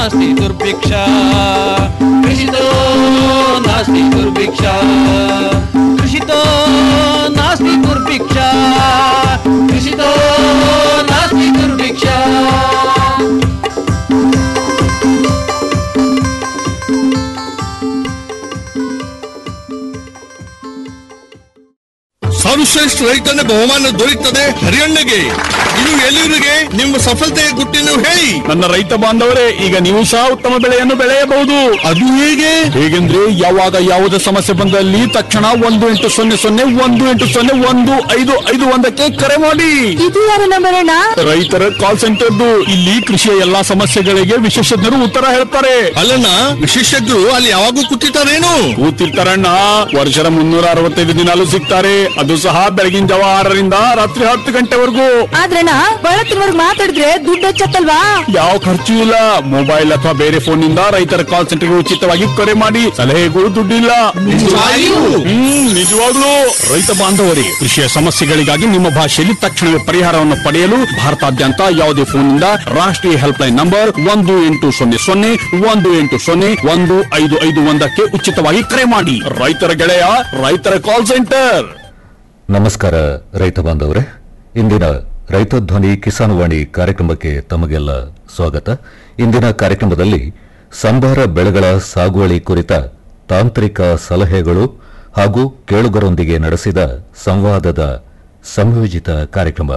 नास्ति दुर्भिक्षा कृषितो नास्ति दुर्भिक्षा कृषितो नास्ति दुर्भिक्षा कृषितो नास्ति दुर्भिक्षा ಸರ್ವಶ್ರೇಷ್ಠ ರೈತನ ಬಹುಮಾನ ದೊರೆಯುತ್ತದೆ ಹರಿಯಣ್ಣಗೆ ಇದು ಎಲ್ಲಿವರಿಗೆ ನಿಮ್ಮ ಸಫಲತೆಯ ಗುಟ್ಟಿನ ಹೇಳಿ ನನ್ನ ರೈತ ಬಾಂಧವರೇ ಈಗ ನೀವು ಸಹ ಉತ್ತಮ ಬೆಳೆಯನ್ನು ಬೆಳೆಯಬಹುದು ಅದು ಹೇಗೆ ಹೇಗೆಂದ್ರೆ ಯಾವಾಗ ಯಾವುದೇ ಸಮಸ್ಯೆ ಬಂದಲ್ಲಿ ತಕ್ಷಣ ಒಂದು ಎಂಟು ಸೊನ್ನೆ ಸೊನ್ನೆ ಒಂದು ಎಂಟು ಸೊನ್ನೆ ಒಂದು ಐದು ಐದು ಒಂದಕ್ಕೆ ಕರೆ ಮಾಡಿ ಇದು ಯಾರ ನಂಬರ್ ಅಣ್ಣ ರೈತರ ಕಾಲ್ ಸೆಂಟರ್ದು ಇಲ್ಲಿ ಕೃಷಿಯ ಎಲ್ಲಾ ಸಮಸ್ಯೆಗಳಿಗೆ ವಿಶೇಷಜ್ಞರು ಉತ್ತರ ಹೇಳ್ತಾರೆ ಅಲ್ಲಣ್ಣ ವಿಶೇಷಜ್ಞರು ಅಲ್ಲಿ ಯಾವಾಗೂ ಕೂತಿರ್ತಾರೇನು ಕೂತಿರ್ತಾರಣ್ಣ ವರ್ಷದ ಮುನ್ನೂರ ಅರವತ್ತೈದು ದಿನಾಲು ಸಿಗ್ತಾರೆ ಅದು ಸಹ ಬೆಳಗಿನ ಜಾವ ಆರರಿಂದ ರಾತ್ರಿ ಹತ್ತು ಗಂಟೆವರೆಗೂ ಆದ್ರಣ್ಣ ಬಳತ್ತಿನವರ್ಗ್ ಮಾತಾಡಿದ್ರೆ ದುಡ್ಡು ಹೆಚ್ಚತ್ತಲ್ವಾ ಯಾವ ಖರ್ಚು ಇಲ್ಲ ಮೊಬೈಲ್ ಅಥವಾ ಬೇರೆ ಫೋನ್ ನಿಂದ ರೈತರ ಕಾಲ್ ಸೆಂಟರ್ಗೆ ಉಚಿತವಾಗಿ ಕರೆ ಮಾಡಿ ಸಲಹೆಗಳು ದುಡ್ಡಿಲ್ಲ ನಿಜವಾಗಿಯೂ? ಹ್ಮ್ ನಿಜವಾಗ್ಲೂ ರೈತ ಬಾಂಧವರಿಗೆ ಕೃಷಿಯ ಸಮಸ್ಯೆಗಳಿಗಾಗಿ ನಿಮ್ಮ ಭಾಷೆಯಲ್ಲಿ ತಕ್ಷಣವೇ ಪರಿಹಾರವನ್ನು ಪಡೆಯಲು ಭಾರತಾದ್ಯಂತ ಯಾವುದೇ ಫೋನ್ನಿಂದ ರಾಷ್ಟ್ರೀಯ ಹೆಲ್ಪ್ ಲೈನ್ ನಂಬರ್ ಒಂದು ಎಂಟು ಸೊನ್ನೆ ಸೊನ್ನೆ ಒಂದು ಎಂಟು ಸೊನ್ನೆ ಒಂದು ಐದು ಐದು ಒಂದಕ್ಕೆ ಉಚಿತವಾಗಿ ಕರೆ ಮಾಡಿ ರೈತರ ಗೆಳೆಯ ರೈತರ ಕಾಲ್ ಸೆಂಟರ್ ನಮಸ್ಕಾರ ರೈತ ಬಾಂಧವರೇ ಇಂದಿನ ರೈತ ಧ್ವನಿ ಕಿಸಾನ್ ವಾಣಿ ಕಾರ್ಯಕ್ರಮಕ್ಕೆ ತಮಗೆಲ್ಲ ಸ್ವಾಗತ ಇಂದಿನ ಕಾರ್ಯಕ್ರಮದಲ್ಲಿ ಸಂಬಾರ ಬೆಳೆಗಳ ಸಾಗುವಳಿ ಕುರಿತ ತಾಂತ್ರಿಕ ಸಲಹೆಗಳು ಹಾಗೂ ಕೇಳುಗರೊಂದಿಗೆ ನಡೆಸಿದ ಸಂವಾದದ ಸಂಯೋಜಿತ ಕಾರ್ಯಕ್ರಮ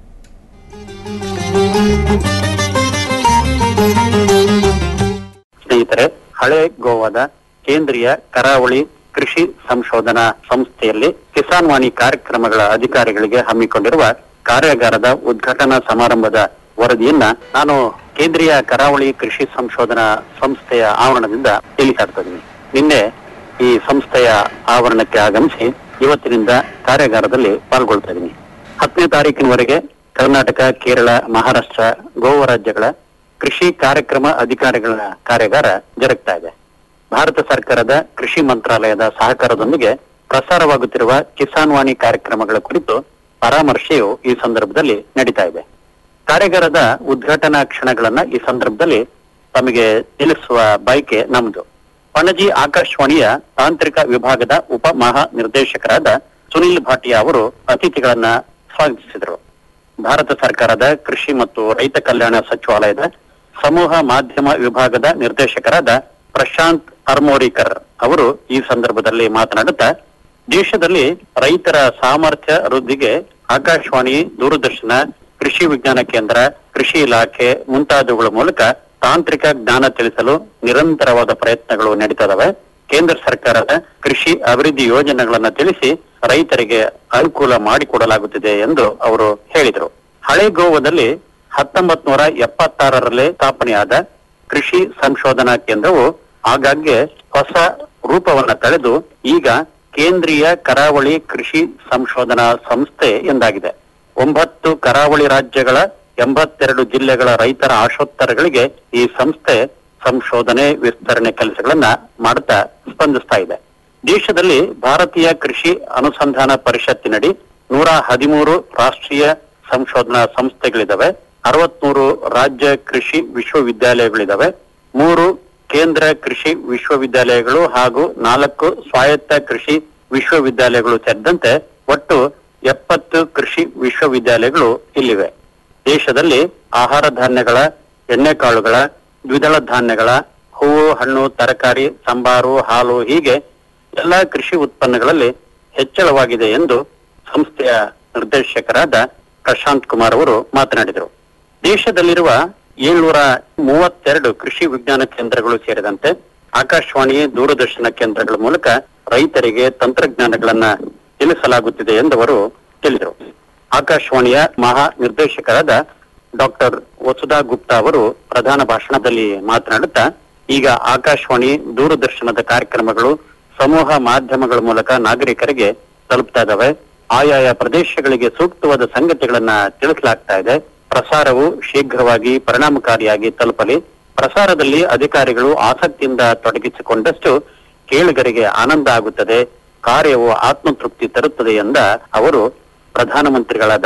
ಸ್ನೇಹಿತರೆ ಹಳೆ ಗೋವಾದ ಕೇಂದ್ರೀಯ ಕರಾವಳಿ ಕೃಷಿ ಸಂಶೋಧನಾ ಸಂಸ್ಥೆಯಲ್ಲಿ ಕಿಸಾನ್ ವಾಣಿ ಕಾರ್ಯಕ್ರಮಗಳ ಅಧಿಕಾರಿಗಳಿಗೆ ಹಮ್ಮಿಕೊಂಡಿರುವ ಕಾರ್ಯಾಗಾರದ ಉದ್ಘಾಟನಾ ಸಮಾರಂಭದ ವರದಿಯನ್ನ ನಾನು ಕೇಂದ್ರೀಯ ಕರಾವಳಿ ಕೃಷಿ ಸಂಶೋಧನಾ ಸಂಸ್ಥೆಯ ಆವರಣದಿಂದ ತಿಳಿಸಾಡ್ತಾ ಇದ್ದೀನಿ ನಿನ್ನೆ ಈ ಸಂಸ್ಥೆಯ ಆವರಣಕ್ಕೆ ಆಗಮಿಸಿ ಇವತ್ತಿನಿಂದ ಕಾರ್ಯಾಗಾರದಲ್ಲಿ ಪಾಲ್ಗೊಳ್ತಾ ಇದ್ದೀನಿ ಹತ್ತನೇ ತಾರೀಕಿನವರೆಗೆ ಕರ್ನಾಟಕ ಕೇರಳ ಮಹಾರಾಷ್ಟ್ರ ಗೋವಾ ರಾಜ್ಯಗಳ ಕೃಷಿ ಕಾರ್ಯಕ್ರಮ ಅಧಿಕಾರಿಗಳ ಕಾರ್ಯಾಗಾರ ಜರುಗ್ತಾ ಇದೆ ಭಾರತ ಸರ್ಕಾರದ ಕೃಷಿ ಮಂತ್ರಾಲಯದ ಸಹಕಾರದೊಂದಿಗೆ ಪ್ರಸಾರವಾಗುತ್ತಿರುವ ಕಿಸಾನ್ ವಾಣಿ ಕಾರ್ಯಕ್ರಮಗಳ ಕುರಿತು ಪರಾಮರ್ಶೆಯು ಈ ಸಂದರ್ಭದಲ್ಲಿ ನಡೀತಾ ಇದೆ ಕಾರ್ಯಾಗಾರದ ಉದ್ಘಾಟನಾ ಕ್ಷಣಗಳನ್ನ ಈ ಸಂದರ್ಭದಲ್ಲಿ ತಮಗೆ ತಿಳಿಸುವ ಬಯಕೆ ನಮ್ದು ಪಣಜಿ ಆಕಾಶವಾಣಿಯ ತಾಂತ್ರಿಕ ವಿಭಾಗದ ಉಪ ಮಹಾ ನಿರ್ದೇಶಕರಾದ ಸುನಿಲ್ ಭಾಟಿಯಾ ಅವರು ಅತಿಥಿಗಳನ್ನ ಸ್ವಾಗತಿಸಿದರು ಭಾರತ ಸರ್ಕಾರದ ಕೃಷಿ ಮತ್ತು ರೈತ ಕಲ್ಯಾಣ ಸಚಿವಾಲಯದ ಸಮೂಹ ಮಾಧ್ಯಮ ವಿಭಾಗದ ನಿರ್ದೇಶಕರಾದ ಪ್ರಶಾಂತ್ ಹರ್ಮೋರಿಕರ್ ಅವರು ಈ ಸಂದರ್ಭದಲ್ಲಿ ಮಾತನಾಡುತ್ತಾ ದೇಶದಲ್ಲಿ ರೈತರ ಸಾಮರ್ಥ್ಯ ವೃದ್ಧಿಗೆ ಆಕಾಶವಾಣಿ ದೂರದರ್ಶನ ಕೃಷಿ ವಿಜ್ಞಾನ ಕೇಂದ್ರ ಕೃಷಿ ಇಲಾಖೆ ಮುಂತಾದವುಗಳ ಮೂಲಕ ತಾಂತ್ರಿಕ ಜ್ಞಾನ ತಿಳಿಸಲು ನಿರಂತರವಾದ ಪ್ರಯತ್ನಗಳು ನಡೀತದವೆ ಕೇಂದ್ರ ಸರ್ಕಾರದ ಕೃಷಿ ಅಭಿವೃದ್ಧಿ ಯೋಜನೆಗಳನ್ನ ತಿಳಿಸಿ ರೈತರಿಗೆ ಅನುಕೂಲ ಮಾಡಿಕೊಡಲಾಗುತ್ತಿದೆ ಎಂದು ಅವರು ಹೇಳಿದರು ಹಳೆ ಗೋವಾದಲ್ಲಿ ಹತ್ತೊಂಬತ್ ನೂರ ಎಪ್ಪತ್ತಾರರಲ್ಲಿ ಸ್ಥಾಪನೆಯಾದ ಕೃಷಿ ಸಂಶೋಧನಾ ಕೇಂದ್ರವು ಆಗಾಗ್ಗೆ ಹೊಸ ರೂಪವನ್ನ ತಳೆದು ಈಗ ಕೇಂದ್ರೀಯ ಕರಾವಳಿ ಕೃಷಿ ಸಂಶೋಧನಾ ಸಂಸ್ಥೆ ಎಂದಾಗಿದೆ ಒಂಬತ್ತು ಕರಾವಳಿ ರಾಜ್ಯಗಳ ಎಂಬತ್ತೆರಡು ಜಿಲ್ಲೆಗಳ ರೈತರ ಆಶೋತ್ತರಗಳಿಗೆ ಈ ಸಂಸ್ಥೆ ಸಂಶೋಧನೆ ವಿಸ್ತರಣೆ ಕೆಲಸಗಳನ್ನ ಮಾಡುತ್ತಾ ಸ್ಪಂದಿಸ್ತಾ ಇದೆ ದೇಶದಲ್ಲಿ ಭಾರತೀಯ ಕೃಷಿ ಅನುಸಂಧಾನ ಪರಿಷತ್ತಿನಡಿ ನೂರ ಹದಿಮೂರು ರಾಷ್ಟ್ರೀಯ ಸಂಶೋಧನಾ ಸಂಸ್ಥೆಗಳಿದಾವೆ ಅರವತ್ಮೂರು ರಾಜ್ಯ ಕೃಷಿ ವಿಶ್ವವಿದ್ಯಾಲಯಗಳಿದಾವೆ ಮೂರು ಕೇಂದ್ರ ಕೃಷಿ ವಿಶ್ವವಿದ್ಯಾಲಯಗಳು ಹಾಗೂ ನಾಲ್ಕು ಸ್ವಾಯತ್ತ ಕೃಷಿ ವಿಶ್ವವಿದ್ಯಾಲಯಗಳು ಸೇರಿದಂತೆ ಒಟ್ಟು ಎಪ್ಪತ್ತು ಕೃಷಿ ವಿಶ್ವವಿದ್ಯಾಲಯಗಳು ಇಲ್ಲಿವೆ ದೇಶದಲ್ಲಿ ಆಹಾರ ಧಾನ್ಯಗಳ ಎಣ್ಣೆಕಾಳುಗಳ ದ್ವಿದಳ ಧಾನ್ಯಗಳ ಹೂವು ಹಣ್ಣು ತರಕಾರಿ ಸಂಬಾರು ಹಾಲು ಹೀಗೆ ಎಲ್ಲಾ ಕೃಷಿ ಉತ್ಪನ್ನಗಳಲ್ಲಿ ಹೆಚ್ಚಳವಾಗಿದೆ ಎಂದು ಸಂಸ್ಥೆಯ ನಿರ್ದೇಶಕರಾದ ಪ್ರಶಾಂತ್ ಕುಮಾರ್ ಅವರು ಮಾತನಾಡಿದರು ದೇಶದಲ್ಲಿರುವ ಏಳ್ನೂರ ಮೂವತ್ತೆರಡು ಕೃಷಿ ವಿಜ್ಞಾನ ಕೇಂದ್ರಗಳು ಸೇರಿದಂತೆ ಆಕಾಶವಾಣಿ ದೂರದರ್ಶನ ಕೇಂದ್ರಗಳ ಮೂಲಕ ರೈತರಿಗೆ ತಂತ್ರಜ್ಞಾನಗಳನ್ನ ತಿಳಿಸಲಾಗುತ್ತಿದೆ ಎಂದು ಅವರು ತಿಳಿದರು ಆಕಾಶವಾಣಿಯ ಮಹಾ ನಿರ್ದೇಶಕರಾದ ಡಾಕ್ಟರ್ ವಸುಧಾ ಗುಪ್ತಾ ಅವರು ಪ್ರಧಾನ ಭಾಷಣದಲ್ಲಿ ಮಾತನಾಡುತ್ತಾ ಈಗ ಆಕಾಶವಾಣಿ ದೂರದರ್ಶನದ ಕಾರ್ಯಕ್ರಮಗಳು ಸಮೂಹ ಮಾಧ್ಯಮಗಳ ಮೂಲಕ ನಾಗರಿಕರಿಗೆ ತಲುಪ್ತಾ ಇದಾವೆ ಆಯಾಯ ಪ್ರದೇಶಗಳಿಗೆ ಸೂಕ್ತವಾದ ಸಂಗತಿಗಳನ್ನ ತಿಳಿಸಲಾಗ್ತಾ ಇದೆ ಪ್ರಸಾರವು ಶೀಘ್ರವಾಗಿ ಪರಿಣಾಮಕಾರಿಯಾಗಿ ತಲುಪಲಿ ಪ್ರಸಾರದಲ್ಲಿ ಅಧಿಕಾರಿಗಳು ಆಸಕ್ತಿಯಿಂದ ತೊಡಗಿಸಿಕೊಂಡಷ್ಟು ಕೇಳುಗರಿಗೆ ಆನಂದ ಆಗುತ್ತದೆ ಕಾರ್ಯವು ಆತ್ಮತೃಪ್ತಿ ತರುತ್ತದೆ ಎಂದ ಅವರು ಪ್ರಧಾನಮಂತ್ರಿಗಳಾದ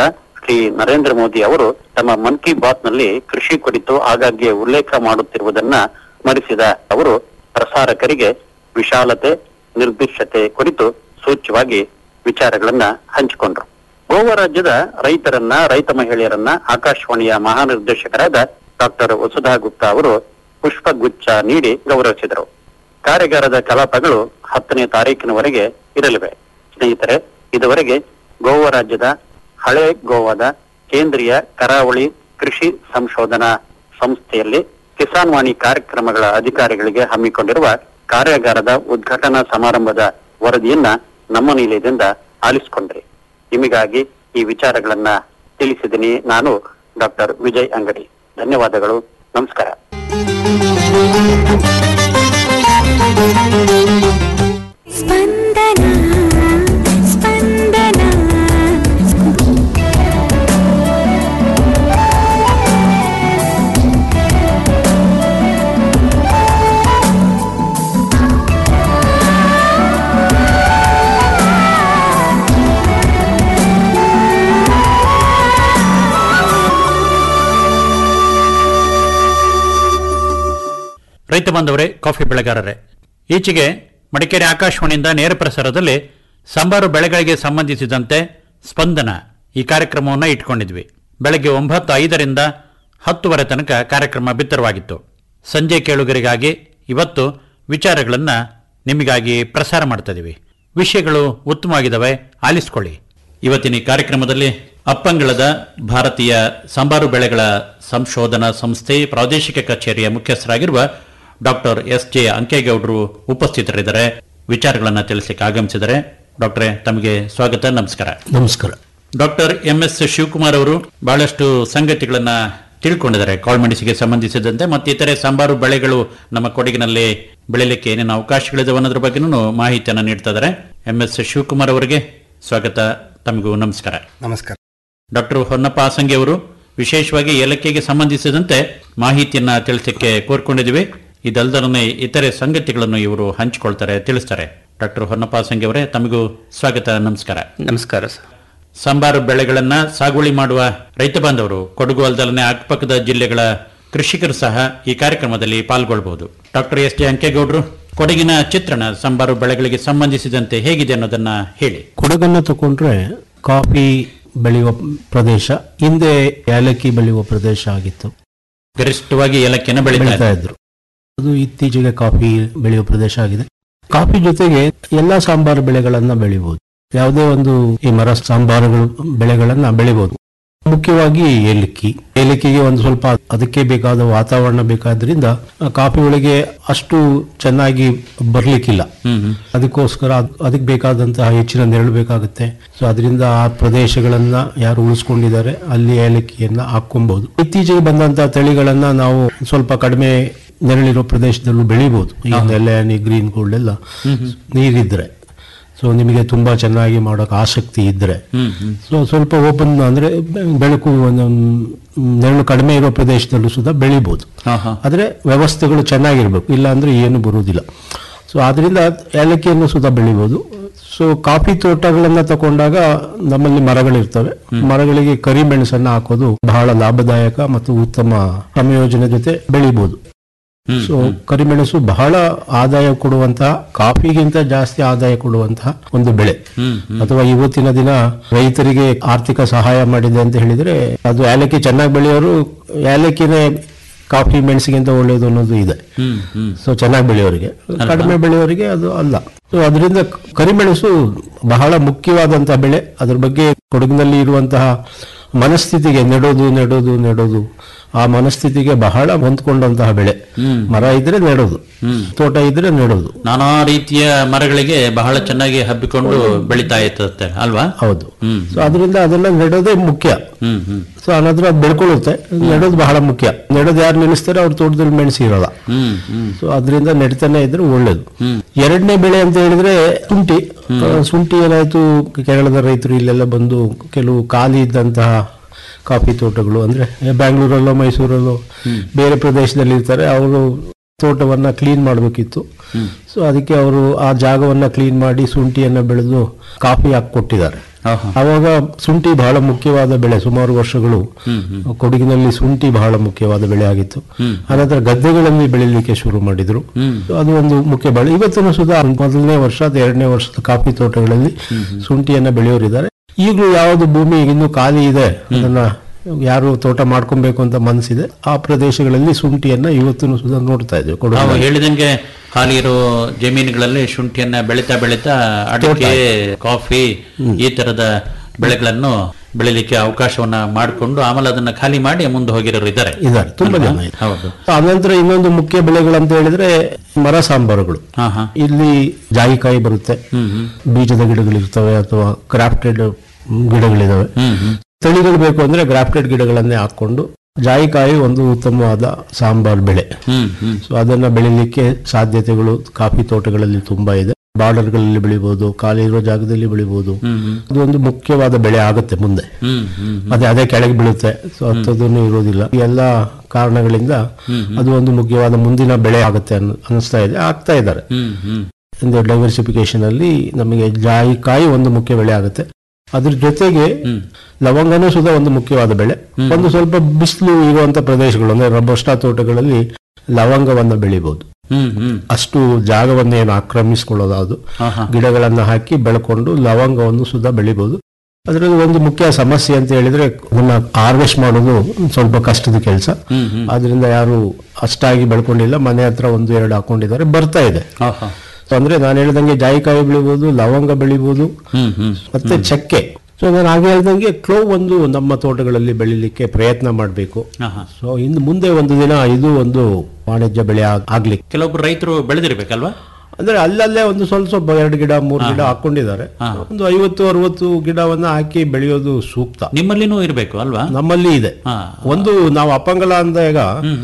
ಶ್ರೀ ನರೇಂದ್ರ ಮೋದಿ ಅವರು ತಮ್ಮ ಮನ್ ಕಿ ಬಾತ್ ನಲ್ಲಿ ಕೃಷಿ ಕುರಿತು ಆಗಾಗ್ಗೆ ಉಲ್ಲೇಖ ಮಾಡುತ್ತಿರುವುದನ್ನ ಸ್ಮರಿಸಿದ ಅವರು ಪ್ರಸಾರಕರಿಗೆ ವಿಶಾಲತೆ ನಿರ್ದಿಷ್ಟತೆ ಕುರಿತು ಸೂಚ್ಯವಾಗಿ ವಿಚಾರಗಳನ್ನ ಹಂಚಿಕೊಂಡ್ರು ಗೋವಾ ರಾಜ್ಯದ ರೈತರನ್ನ ರೈತ ಮಹಿಳೆಯರನ್ನ ಆಕಾಶವಾಣಿಯ ಮಹಾನಿರ್ದೇಶಕರಾದ ಡಾಕ್ಟರ್ ವಸುಧಾ ಗುಪ್ತಾ ಅವರು ಪುಷ್ಪಗುಚ್ಛ ನೀಡಿ ಗೌರವಿಸಿದರು ಕಾರ್ಯಾಗಾರದ ಕಲಾಪಗಳು ಹತ್ತನೇ ತಾರೀಕಿನವರೆಗೆ ಇರಲಿವೆ ಸ್ನೇಹಿತರೆ ಇದುವರೆಗೆ ಗೋವಾ ರಾಜ್ಯದ ಹಳೆ ಗೋವಾದ ಕೇಂದ್ರೀಯ ಕರಾವಳಿ ಕೃಷಿ ಸಂಶೋಧನಾ ಸಂಸ್ಥೆಯಲ್ಲಿ ಕಿಸಾನ್ ವಾಣಿ ಕಾರ್ಯಕ್ರಮಗಳ ಅಧಿಕಾರಿಗಳಿಗೆ ಹಮ್ಮಿಕೊಂಡಿರುವ ಕಾರ್ಯಾಗಾರದ ಉದ್ಘಾಟನಾ ಸಮಾರಂಭದ ವರದಿಯನ್ನ ನಮ್ಮ ನಿಲಯದಿಂದ ಆಲಿಸಿಕೊಂಡ್ರಿ ನಿಮಗಾಗಿ ಈ ವಿಚಾರಗಳನ್ನ ತಿಳಿಸಿದ್ದೀನಿ ನಾನು ಡಾಕ್ಟರ್ ವಿಜಯ್ ಅಂಗಡಿ ಧನ್ಯವಾದಗಳು ನಮಸ್ಕಾರ ಸ್ಪಂದನ ಸ್ಪಂದನ ರೈತ ಬಾಂಧವರೇ ಕಾಫಿ ಬೆಳೆಗಾರರೇ ಈಚೆಗೆ ಮಡಿಕೇರಿ ಆಕಾಶವಾಣಿಯಿಂದ ನೇರ ಪ್ರಸಾರದಲ್ಲಿ ಸಂಬಾರು ಬೆಳೆಗಳಿಗೆ ಸಂಬಂಧಿಸಿದಂತೆ ಸ್ಪಂದನ ಈ ಕಾರ್ಯಕ್ರಮವನ್ನು ಇಟ್ಕೊಂಡಿದ್ವಿ ಬೆಳಗ್ಗೆ ಒಂಬತ್ತು ಐದರಿಂದ ಹತ್ತುವರೆ ತನಕ ಕಾರ್ಯಕ್ರಮ ಬಿತ್ತರವಾಗಿತ್ತು ಸಂಜೆ ಕೇಳುಗರಿಗಾಗಿ ಇವತ್ತು ವಿಚಾರಗಳನ್ನು ನಿಮಗಾಗಿ ಪ್ರಸಾರ ಮಾಡ್ತಾ ಇದೀವಿ ವಿಷಯಗಳು ಉತ್ತಮವಾಗಿದ್ದಾವೆ ಆಲಿಸ್ಕೊಳ್ಳಿ ಇವತ್ತಿನ ಈ ಕಾರ್ಯಕ್ರಮದಲ್ಲಿ ಅಪ್ಪಂಗಳದ ಭಾರತೀಯ ಸಂಬಾರು ಬೆಳೆಗಳ ಸಂಶೋಧನಾ ಸಂಸ್ಥೆ ಪ್ರಾದೇಶಿಕ ಕಚೇರಿಯ ಮುಖ್ಯಸ್ಥರಾಗಿರುವ ಡಾಕ್ಟರ್ ಎಸ್ ಜೆ ಅಂಕೇಗೌಡರು ಉಪಸ್ಥಿತರಿದ್ದಾರೆ ವಿಚಾರಗಳನ್ನು ತಿಳಿಸಲಿಕ್ಕೆ ಆಗಮಿಸಿದ್ದಾರೆ ಡಾಕ್ಟ್ರೇ ತಮಗೆ ಸ್ವಾಗತ ನಮಸ್ಕಾರ ನಮಸ್ಕಾರ ಡಾಕ್ಟರ್ ಎಂ ಎಸ್ ಶಿವಕುಮಾರ್ ಅವರು ಬಹಳಷ್ಟು ಸಂಗತಿಗಳನ್ನ ತಿಳ್ಕೊಂಡಿದ್ದಾರೆ ಕಾಳ್ಮೆಣಸಿಗೆ ಸಂಬಂಧಿಸಿದಂತೆ ಮತ್ತು ಇತರೆ ಸಾಂಬಾರು ಬೆಳೆಗಳು ನಮ್ಮ ಕೊಡಗಿನಲ್ಲಿ ಬೆಳಿಲಿಕ್ಕೆ ಏನೇನು ಅವಕಾಶಗಳಿದಾವೆ ಅನ್ನೋದ್ರ ಬಗ್ಗೆನೂ ಮಾಹಿತಿಯನ್ನು ನೀಡ್ತಾ ಇದ್ದಾರೆ ಎಂ ಎಸ್ ಶಿವಕುಮಾರ್ ಅವರಿಗೆ ಸ್ವಾಗತ ತಮಗೂ ನಮಸ್ಕಾರ ನಮಸ್ಕಾರ ಡಾಕ್ಟರ್ ಹೊನ್ನಪ್ಪ ಆಸಂಗಿ ಅವರು ವಿಶೇಷವಾಗಿ ಏಲಕ್ಕಿಗೆ ಸಂಬಂಧಿಸಿದಂತೆ ಮಾಹಿತಿಯನ್ನ ತಿಳಿಸಲಿಕ್ಕೆ ಕೋರ್ಕೊಂಡಿದ್ದೀವಿ ಇದಲ್ದಲೇ ಇತರೆ ಸಂಗತಿಗಳನ್ನು ಇವರು ಹಂಚಿಕೊಳ್ತಾರೆ ತಿಳಿಸ್ತಾರೆ ಡಾಕ್ಟರ್ ಹೊನ್ನಪ್ಪ ಆಸಂಗಿ ಅವರೇ ತಮಗೂ ಸ್ವಾಗತ ನಮಸ್ಕಾರ ನಮಸ್ಕಾರ ಸರ್ ಸಾಂಬಾರು ಬೆಳೆಗಳನ್ನ ಸಾಗುವಳಿ ಮಾಡುವ ರೈತ ಬಾಂಧವರು ಕೊಡಗು ಅಲ್ದಲನೆ ಅಕ್ಕಪಕ್ಕದ ಜಿಲ್ಲೆಗಳ ಕೃಷಿಕರು ಸಹ ಈ ಕಾರ್ಯಕ್ರಮದಲ್ಲಿ ಪಾಲ್ಗೊಳ್ಬಹುದು ಡಾಕ್ಟರ್ ಎಸ್ ಟಿ ಅಂಕೇಗೌಡರು ಕೊಡಗಿನ ಚಿತ್ರಣ ಸಾಂಬಾರು ಬೆಳೆಗಳಿಗೆ ಸಂಬಂಧಿಸಿದಂತೆ ಹೇಗಿದೆ ಅನ್ನೋದನ್ನ ಹೇಳಿ ಕೊಡಗನ್ನು ತಗೊಂಡ್ರೆ ಕಾಫಿ ಬೆಳೆಯುವ ಪ್ರದೇಶ ಹಿಂದೆ ಏಲಕ್ಕಿ ಬೆಳೆಯುವ ಪ್ರದೇಶ ಆಗಿತ್ತು ಗರಿಷ್ಠವಾಗಿ ಏಲಕ್ಕಿಯನ್ನು ಬೆಳೀತಾ ಬೆಳೀತಾ ಇದ್ದಾರೆ. ಇದ್ರು ಅದು ಇತ್ತೀಚೆಗೆ ಕಾಫಿ ಬೆಳೆಯುವ ಪ್ರದೇಶ ಆಗಿದೆ ಕಾಫಿ ಜೊತೆಗೆ ಎಲ್ಲಾ ಸಾಂಬಾರು ಬೆಳೆಗಳನ್ನ ಬೆಳಿಬಹುದು ಯಾವುದೇ ಒಂದು ಈ ಮರ ಸಾಂಬಾರುಗಳು ಬೆಳೆಗಳನ್ನ ಬೆಳಿಬಹುದು ಮುಖ್ಯವಾಗಿ ಏಲಕ್ಕಿ ಏಲಕ್ಕಿಗೆ ಒಂದು ಸ್ವಲ್ಪ ಅದಕ್ಕೆ ಬೇಕಾದ ವಾತಾವರಣ ಬೇಕಾದ್ರಿಂದ ಆ ಕಾಫಿ ಒಳಗೆ ಅಷ್ಟು ಚೆನ್ನಾಗಿ ಬರ್ಲಿಕ್ಕಿಲ್ಲ ಅದಕ್ಕೋಸ್ಕರ ಅದ್- ಅದಕ್ಕೆ ಬೇಕಾದಂತಹ ಹೆಚ್ಚಿನ ನೆರಳು ಬೇಕಾಗುತ್ತೆ ಸೊ ಅದರಿಂದ ಆ ಪ್ರದೇಶಗಳನ್ನ ಯಾರು ಉಳಿಸ್ಕೊಂಡಿದ್ದಾರೆ ಅಲ್ಲಿ ಏಲಕ್ಕಿಯನ್ನ ಹಾಕೊಬಹುದು ಇತ್ತೀಚೆಗೆ ಬಂದಂತಹ ತಳಿಗಳನ್ನ ನಾವು ಸ್ವಲ್ಪ ಕಡಿಮೆ ನೆರಳಿರೋ ಪ್ರದೇಶದಲ್ಲೂ ಬೆಳಿಬಹುದು ಈ ನೆಲೆ ಗ್ರೀನ್ ಗೋಲ್ಡ್ ಎಲ್ಲ ನೀರಿದ್ರೆ ಸೊ ನಿಮಗೆ ತುಂಬಾ ಚೆನ್ನಾಗಿ ಮಾಡೋಕೆ ಆಸಕ್ತಿ ಇದ್ರೆ ಸೊ ಸ್ವಲ್ಪ ಓಪನ್ ಅಂದ್ರೆ ಬೆ- ಬೆಳಕು ಒಂದು ನೆರಳು ಕಡಿಮೆ ಇರೋ ಪ್ರದೇಶದಲ್ಲೂ ಸುಧಾ ಬೆಳಿಬಹುದು ಹಾ, ಹಾ. ಆದ್ರೆ ವ್ಯವಸ್ಥೆಗಳು ಚೆನ್ನಾಗಿರ್ಬೇಕು ಇಲ್ಲ ಅಂದ್ರೆ ಏನು ಬರುವುದಿಲ್ಲ ಸೊ ಅದರಿಂದ ಏಲಕ್ಕಿಯನ್ನು ಸುಧಾ ಬೆಳಿಬಹುದು ಸೊ ಕಾಫಿ ತೋಟಗಳನ್ನ ತಗೊಂಡಾಗ ನಮ್ಮಲ್ಲಿ ಮರಗಳಿರ್ತವೆ ಮರಗಳಿಗೆ ಕರಿಮೆಣಸನ್ನ ಹಾಕೋದು ಬಹಳ ಲಾಭದಾಯಕ ಮತ್ತು ಉತ್ತಮ ಸಂಯೋಜನೆ ಜೊತೆ ಬೆಳಿಬಹುದು ಸೊ ಕರಿಮೆಣಸು ಬಹಳ ಆದಾಯ ಕೊಡುವಂತಹ ಕಾಫಿಗಿಂತ ಜಾಸ್ತಿ ಆದಾಯ ಕೊಡುವಂತಹ ಒಂದು ಬೆಳೆ ಅಥವಾ ಇವತ್ತಿನ ದಿನ ರೈತರಿಗೆ ಆರ್ಥಿಕ ಸಹಾಯ ಮಾಡಿದೆ ಅಂತ ಹೇಳಿದ್ರೆ ಅದು ಏಲಕ್ಕಿ ಚೆನ್ನಾಗಿ ಬೆಳೆಯೋರು ಏಲಕ್ಕಿನೇ ಕಾಫಿ ಮೆಣಸಿಗಿಂತ ಒಳ್ಳೆಯದು ಅನ್ನೋದು ಇದೆ ಸೊ ಚೆನ್ನಾಗಿ ಬೆಳೆಯೋರಿಗೆ ಕಡಿಮೆ ಬೆಳೆಯೋರಿಗೆ ಅದು ಅಲ್ಲ ಸೊ ಅದರಿಂದ ಕರಿಮೆಣಸು ಬಹಳ ಮುಖ್ಯವಾದಂತಹ ಬೆಳೆ ಅದ್ರ ಬಗ್ಗೆ ಕೊಡಗಿನಲ್ಲಿ ಇರುವಂತಹ ಮನಸ್ಥಿತಿಗೆ ನೆಡೋದು ನೆಡೋದು ನೆಡೋದು ಆ ಮನಸ್ಥಿತಿಗೆ ಬಹಳ ಹೊಂದ್ಕೊಂಡಂತಹ ಬೆಳೆ ಮರ ಇದ್ರೆ ನೆಡೋದು ತೋಟ ಇದ್ರೆ ನೆಡೋದು ನಾನಾ ರೀತಿಯ ಮರಗಳಿಗೆ ಬಹಳ ಚೆನ್ನಾಗಿ ಹಬ್ಬಿಕೊಂಡು ಬೆಳೀತಾ ಇರ್ತದೆ ಅಲ್ವಾ ಹೌದು ಹ್ಮ್. ಸೊ ಅದರಿಂದ ಅದನ್ನ ನೆಡೋದೇ ಮುಖ್ಯ ಹ್ಮ್ ಹ್ಮ್ ಸೊ ಅನಂತರ ಅದು ಬೆಳ್ಕೊಳ್ಳುತ್ತೆ ನೆಡೋದು ಬಹಳ ಮುಖ್ಯ ನೆಡೋದು ಯಾರು ನಿಲ್ಲಿಸ್ತಾರೆ ಅವ್ರ ತೋಟದಲ್ಲಿ ಮೆಣಸು ಇರಲ್ಲ ಹ್ಮ್ ಹ್ಮ್ ಸೊ ಅದರಿಂದ ನೆಡ್ತಾನೆ ಇದ್ರೆ ಒಳ್ಳೇದು ಎರಡನೇ ಬೆಳೆ ಅಂತ ಹೇಳಿದ್ರೆ ಶುಂಠಿ ಆ, ಶುಂಠಿ ಏನಾಯ್ತು ಕೇರಳದ ರೈತರು ಇಲ್ಲೆಲ್ಲ ಬಂದು ಕೆಲವು ಖಾಲಿ ಇದ್ದಂತಹ ಕಾಫಿ ತೋಟಗಳು ಅಂದ್ರೆ ಬ್ಯಾಂಗ್ಳೂರಲ್ಲೋ ಮೈಸೂರಲ್ಲೋ ಬೇರೆ ಪ್ರದೇಶದಲ್ಲಿ ಇರ್ತಾರೆ ಅವರು ತೋಟವನ್ನ ಕ್ಲೀನ್ ಮಾಡಬೇಕಿತ್ತು ಸೊ ಅದಕ್ಕೆ ಅವರು ಆ ಜಾಗವನ್ನ ಕ್ಲೀನ್ ಮಾಡಿ ಶುಂಠಿಯನ್ನ ಬೆಳೆದು ಕಾಫಿ ಹಾಕಿ ಕೊಟ್ಟಿದ್ದಾರೆ ಅವಾಗ ಶುಂಠಿ ಬಹಳ ಮುಖ್ಯವಾದ ಬೆಳೆ ಸುಮಾರು ವರ್ಷಗಳು ಕೊಡಗಿನಲ್ಲಿ ಶುಂಠಿ ಬಹಳ ಮುಖ್ಯವಾದ ಬೆಳೆ ಆಗಿತ್ತು ಅನಂತರ ಗದ್ದೆಗಳಲ್ಲಿ ಬೆಳಿಲಿಕ್ಕೆ ಶುರು ಮಾಡಿದ್ರು ಅದು ಒಂದು ಮುಖ್ಯ ಬೆಳೆ ಇವತ್ತಿನ ಸುಧಾ ಮೊದಲನೇ ವರ್ಷ ಅಥವಾ ಎರಡನೇ ವರ್ಷದ ಕಾಫಿ ತೋಟಗಳಲ್ಲಿ ಶುಂಠಿಯನ್ನ ಬೆಳೆಯೋರಿದ್ದಾರೆ ಈಗಲೂ ಯಾವುದು ಭೂಮಿ ಇನ್ನೂ ಖಾಲಿ ಇದೆ ಅದನ್ನ ಯಾರು ತೋಟ ಮಾಡ್ಕೊಬೇಕು ಅಂತ ಮನಸ್ಸಿದೆ ಆ ಪ್ರದೇಶಗಳಲ್ಲಿ ಶುಂಠಿಯನ್ನ ಇವತ್ತಿನ ಸುಧಾ ನೋಡ್ತಾ ಇದ್ದೇವೆ ನಾವು ಕೊಡಗಿನಲ್ಲಿ. ಹೇಳಿದಂಗೆ ಖಾಲಿ ಇರೋ ಜಮೀನುಗಳಲ್ಲಿ ಶುಂಠಿಯನ್ನ ಬೆಳೀತಾ ಬೆಳೀತಾ ಅಡಿಕೆ ಕಾಫಿ ಈ ತರದ ಬೆಳೆಗಳನ್ನು ಬೆಳಿಲಿಕ್ಕೆ ಅವಕಾಶವನ್ನ ಮಾಡಿಕೊಂಡು ಆಮೇಲೆ ಅದನ್ನ ಖಾಲಿ ಮಾಡಿ ಮುಂದೆ ಹೋಗಿರೋರು ಇದ್ದಾರೆ ಇದ್ದಾರೆ ತುಂಬಾ ಅಲ್ವಾ? ಜನ ಇದ್ದಾರೆ. ಹೌದು ಅನಂತರ ಇನ್ನೊಂದು ಮುಖ್ಯ ಬೆಳೆಗಳಂತ ಹೇಳಿದ್ರೆ ಮರ ಸಾಂಬಾರುಗಳು ಹಾ ಹಾ ಇಲ್ಲಿ ಜಾಯಿಕಾಯಿ ಬರುತ್ತೆ ಬೀಜದ ಗಿಡಗಳಿರ್ತವೆ ಅಥವಾ ಕ್ರಾಫ್ಟೆಡ್ ಗಿಡಗಳಿದಾವೆ ಹ್ಮ್ ಹ್ಮ್ ತಳಿಗಳು ಬೇಕು ಅಂದ್ರೆ ಗ್ರಾಫ್ಟೆಡ್ ಗಿಡಗಳನ್ನೇ ಹಾಕೊಂಡು ಜಾಯಿಕಾಯಿ ಒಂದು ಉತ್ತಮವಾದ ಸಾಂಬಾರ್ ಬೆಳೆ ಹ್ಮ್ ಹ್ಮ್ ಸೊ ಅದನ್ನ ಬೆಳಿಲಿಕ್ಕೆ ಸಾಧ್ಯತೆಗಳು ಕಾಫಿ ತೋಟಗಳಲ್ಲಿ ತುಂಬಾ ಇದೆ ಬಾರ್ಡರ್ಗಳಲ್ಲಿ ಬೆಳಿಬಹುದು ಖಾಲಿ ಇರೋ ಜಾಗದಲ್ಲಿ ಬೆಳಿಬಹುದು ಅದು ಒಂದು ಮುಖ್ಯವಾದ ಬೆಳೆ ಆಗುತ್ತೆ ಮುಂದೆ ಹ್ಮ್ ಹ್ಮ್ ಮತ್ತೆ ಅದೇ ಕೆಳಗೆ ಬೀಳುತ್ತೆ ಸೊ ಅಂಥದ್ದನ್ನು ಇರೋದಿಲ್ಲ ಈ ಎಲ್ಲ ಕಾರಣಗಳಿಂದ ಅದು ಒಂದು ಮುಖ್ಯವಾದ ಮುಂದಿನ ಬೆಳೆ ಆಗುತ್ತೆ ಅನ್- ಅನಿಸ್ತಾ ಇದೆ ಆಗ್ತಾ ಇದ್ದಾರೆ ಹ್ಮ್ ಹ್ಮ್ ಒಂದು ಡೈವರ್ಸಿಫಿಕೇಶನ್ ಅಲ್ಲಿ ನಮಗೆ ಜಾಯಿಕಾಯಿ ಒಂದು ಮುಖ್ಯ ಬೆಳೆ ಆಗುತ್ತೆ ಅದ್ರ ಜೊತೆಗೆ ಲವಂಗನೂ ಸುಧಾ ಒಂದು ಮುಖ್ಯವಾದ ಬೆಳೆ ಒಂದು ಸ್ವಲ್ಪ ಬಿಸಿಲು ಇರುವಂತ ಪ್ರದೇಶಗಳು ಅಂದ್ರೆ ರಬೋಸ್ಟಾ ತೋಟಗಳಲ್ಲಿ ಲವಂಗವನ್ನ ಬೆಳಿಬಹುದು ಹ್ಮ್ ಹ್ಮ್ ಅಷ್ಟು ಜಾಗವನ್ನೇನು ಆಕ್ರಮಿಸಿಕೊಳ್ಳೋದು ಅದು ಹಾ ಹಾ ಗಿಡಗಳನ್ನ ಹಾಕಿ ಬೆಳ್ಕೊಂಡು ಲವಂಗವನ್ನು ಸುಧಾ ಬೆಳಿಬಹುದು ಅದರಲ್ಲಿ ಒಂದು ಮುಖ್ಯ ಸಮಸ್ಯೆ ಅಂತ ಹೇಳಿದ್ರೆ ಅದನ್ನ ಹಾರ್ವೆಸ್ಟ್ ಮಾಡೋದು ಸ್ವಲ್ಪ ಕಷ್ಟದ ಕೆಲಸ ಹ್ಮ್ ಹ್ಮ್ ಆದ್ರಿಂದ ಯಾರು ಅಷ್ಟಾಗಿ ಬೆಳ್ಕೊಂಡಿಲ್ಲ ಮನೆ ಹತ್ರ ಒಂದು ಎರಡು ಹಾಕೊಂಡಿದ್ದಾರೆ ಬರ್ತಾ ಇದೆ ಹಾ ಹಾ ಸೊ ಅಂದ್ರೆ ನಾನು ಹೇಳ್ದಂಗೆ ಜಾಯಿಕಾಯಿ ಬೆಳಿಬಹುದು ಲವಂಗ ಬೆಳಿಬಹುದು ಹ್ಮ್ ಹ್ಮ್ ಮತ್ತೆ ಚಕ್ಕೆ ಸೊ ನಾನು ಹಾಗೆ ಹೇಳ್ದಂಗೆ ಕ್ಲೋವ್ ಒಂದು ನಮ್ಮ ತೋಟಗಳಲ್ಲಿ ಬೆಳಿಲಿಕ್ಕೆ ಪ್ರಯತ್ನ ಮಾಡಬೇಕು ಹಾ ಹಾ ಸೊ ಇನ್ನು ಮುಂದೆ ಒಂದು ದಿನ ಇದು ಒಂದು ವಾಣಿಜ್ಯ ಬೆಳೆ ಆಗ್- ಆಗ್ಲಿಕ್ಕೆ ಕೆಲವೊಬ್ರು ರೈತರು ಬೆಳೆದಿರ್ಬೇಕಲ್ವಾ ಅಂದ್ರೆ ಅಲ್ಲಲ್ಲೇ ಒಂದು ಸ್ವಲ್ಪ ಸ್ವಲ್ಪ ಎರಡು ಗಿಡ ಮೂರು ಗಿಡ ಹಾಕೊಂಡಿದ್ದಾರೆ ಒಂದು ಐವತ್ತು ಅರವತ್ತು ಗಿಡವನ್ನ ಹಾಕಿ ಬೆಳೆಯೋದು ಸೂಕ್ತ ನಿಮ್ಮಲ್ಲಿನೂ ಇರಬೇಕು ಅಲ್ವಾ ನಮ್ಮಲ್ಲಿ ಇದೆ ಹಾ ಒಂದು ನಾವು ಅಪಂಗಲ ಅಂದಾಗ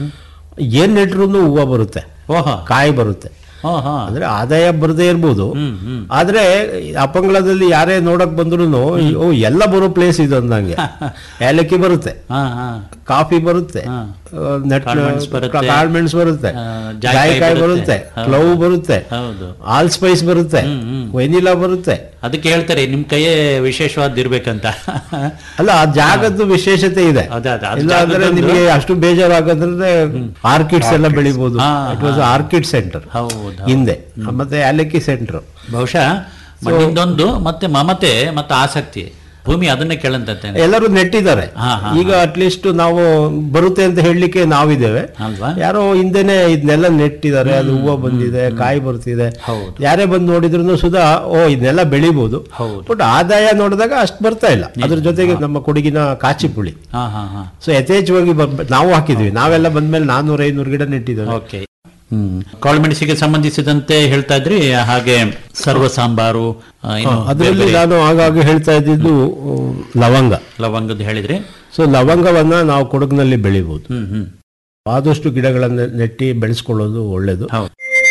ಏನ್ ನೆಟ್ರು ಹೂವು ಬರುತ್ತೆ ಓಹೋ ಕಾಯಿ ಬರುತ್ತೆ ಹಾ ಹಾ ಅಂದ್ರೆ ಆದಾಯ ಬರದೇ ಇರ್ಬೋದು ಆದ್ರೆ ಅಪಂಗಳದಲ್ಲಿ ಯಾರೇ ನೋಡಕ್ ಬಂದ್ರು ಓ ಎಲ್ಲ ಬರೋ ಪ್ಲೇಸ್ ಇದು ಅಂದಂಗೆ ಏಲಕ್ಕಿ ಬರುತ್ತೆ ಹಾ ಹಾ ಕಾಫಿ ಬರುತ್ತೆ ಹಾ. ನೆಟ್ ಕಾಳ್ಮೆಣ್ಸ್ ಬರುತ್ತೆ. ಕಾಳ್ಮೆಣ್ಸ್ ಬರುತ್ತೆ ಆ, ಜಾಯಿಕಾಯಿ ಜಾಯಿಕಾಯಿ ಬರುತ್ತೆ. ಬರುತ್ತೆ ಕ್ಲವ್ ಬರುತ್ತೆ ಹೌದು ಆಲ್ ಸ್ಪೈಸ್ ಬರುತ್ತೆ ವೆನಿಲಾ ಬರುತ್ತೆ ಅದಕ್ಕೆ ಹೇಳ್ತಾರೆ ನಿಮ್ ಕೈಯೇ ವಿಶೇಷವಾದ ಇರ್ಬೇಕಂತ ಅಲ್ಲ ಆ ಜಾಗದ್ದು ವಿಶೇಷತೆ ಇದೆ ಅದೇ, ಅದೇ, ಅದು ಇಲ್ಲ ಅಂದ್ರೆ ಜಾಗದ್ದೊಂದು- ನಿಮಗೆ ಅಷ್ಟು ಬೇಜಾರಾಗಂದ್ರೆ ಆರ್ಕಿಡ್ಸ್ ಎಲ್ಲ ಬೆಳಿಬಹುದು ಹಾ, ಇಟ್ ವಾಸ್ ಆರ್ಕಿಡ್ ಸೆಂಟರ್ ಹೌದು ಹಿಂದೆ ಮತ್ತೆ ಏಲಕ್ಕಿ ಸೆಂಟರ್ ಬಹುಶಃ ಮಣ್ಣಿಂದೊಂದು ಮತ್ತೆ ಮಮತೆ ಮತ್ತೆ ಆಸಕ್ತಿ ಭೂಮಿ ಅದನ್ನೇ ಕೇಳಂತಂತೆ ಎಲ್ಲರೂ ನೆಟ್ಟಿದ್ದಾರೆ ಹಾ, ಹಾ, ಈಗ ಅಟ್ಲೀಸ್ಟ್ ನಾವು ಬರುತ್ತೆ ಅಂತ ಹೇಳಲಿಕ್ಕೆ ನಾವಿದ್ದೇವೆ ಅಲ್ವಾ ಯಾರೋ ಹಿಂದೆನೆ ಇದನ್ನೆಲ್ಲ ನೆಟ್ಟಿದ್ದಾರೆ ಅದು ಹೂವು ಬಂದಿದೆ ಕಾಯಿ ಬರ್ತಿದೆ ಹೌದು. ಯಾರೇ ಬಂದು ನೋಡಿದ್ರು ಸುಧಾ ಓ ಇದನ್ನೆಲ್ಲ ಬೆಳಿಬಹುದು ಹೌದು. ಬಟ್ ಆದಾಯ ನೋಡಿದಾಗ ಅಷ್ಟು ಬರ್ತಾ ಇಲ್ಲ ಅದ್ರ ಜೊತೆಗೆ ನಮ್ಮ ಕೊಡಗಿನ ಕಾಚಿ ಪುಳಿ ಹಾ ಹಾ ಹಾ ಸೊ ಯಥೇಚ್ಛವಾಗಿ ಬರ್- ನಾವು ಹಾಕಿದ್ವಿ ನಾವೆಲ್ಲ ಬಂದ್ಮೇಲೆ ನಾನ್ನೂರ ಐನೂರು ಗಿಡ ನೆಟ್ಟಿದ್ದೇವೆ ಓಕೆ ಹ್ಮ್ ಕಾಳುಮೆಣಸಿಗೆ ಸಂಬಂಧಿಸಿದಂತೆ ಹೇಳ್ತಾ ಇದ್ರಿ ಹಾಗೆ ಸರ್ವ ಸಾಂಬಾರು ಆ, ಇನ್ನು ಅದರಲ್ಲಿ ಬೇರೆ ಬೇರೆ ನಾನು ಆಗಾಗ ಹೇಳ್ತಾ ಇದ್ದಿದ್ದು ಆ, ಲವಂಗ ಲವಂಗದ್ದು ಹೇಳಿದ್ರಿ ಸೊ ಲವಂಗವನ್ನ ನಾವು ಕೊಡಗಿನಲ್ಲಿ ಬೆಳಿಬಹುದು ಹ್ಮ್ ಹ್ಮ್ ಆದಷ್ಟು ಗಿಡಗಳನ್ನ ನೆಟ್ಟಿ ಬೆಳೆಸ್ಕೊಳ್ಳೋದು ಒಳ್ಳೇದು ಹೌದು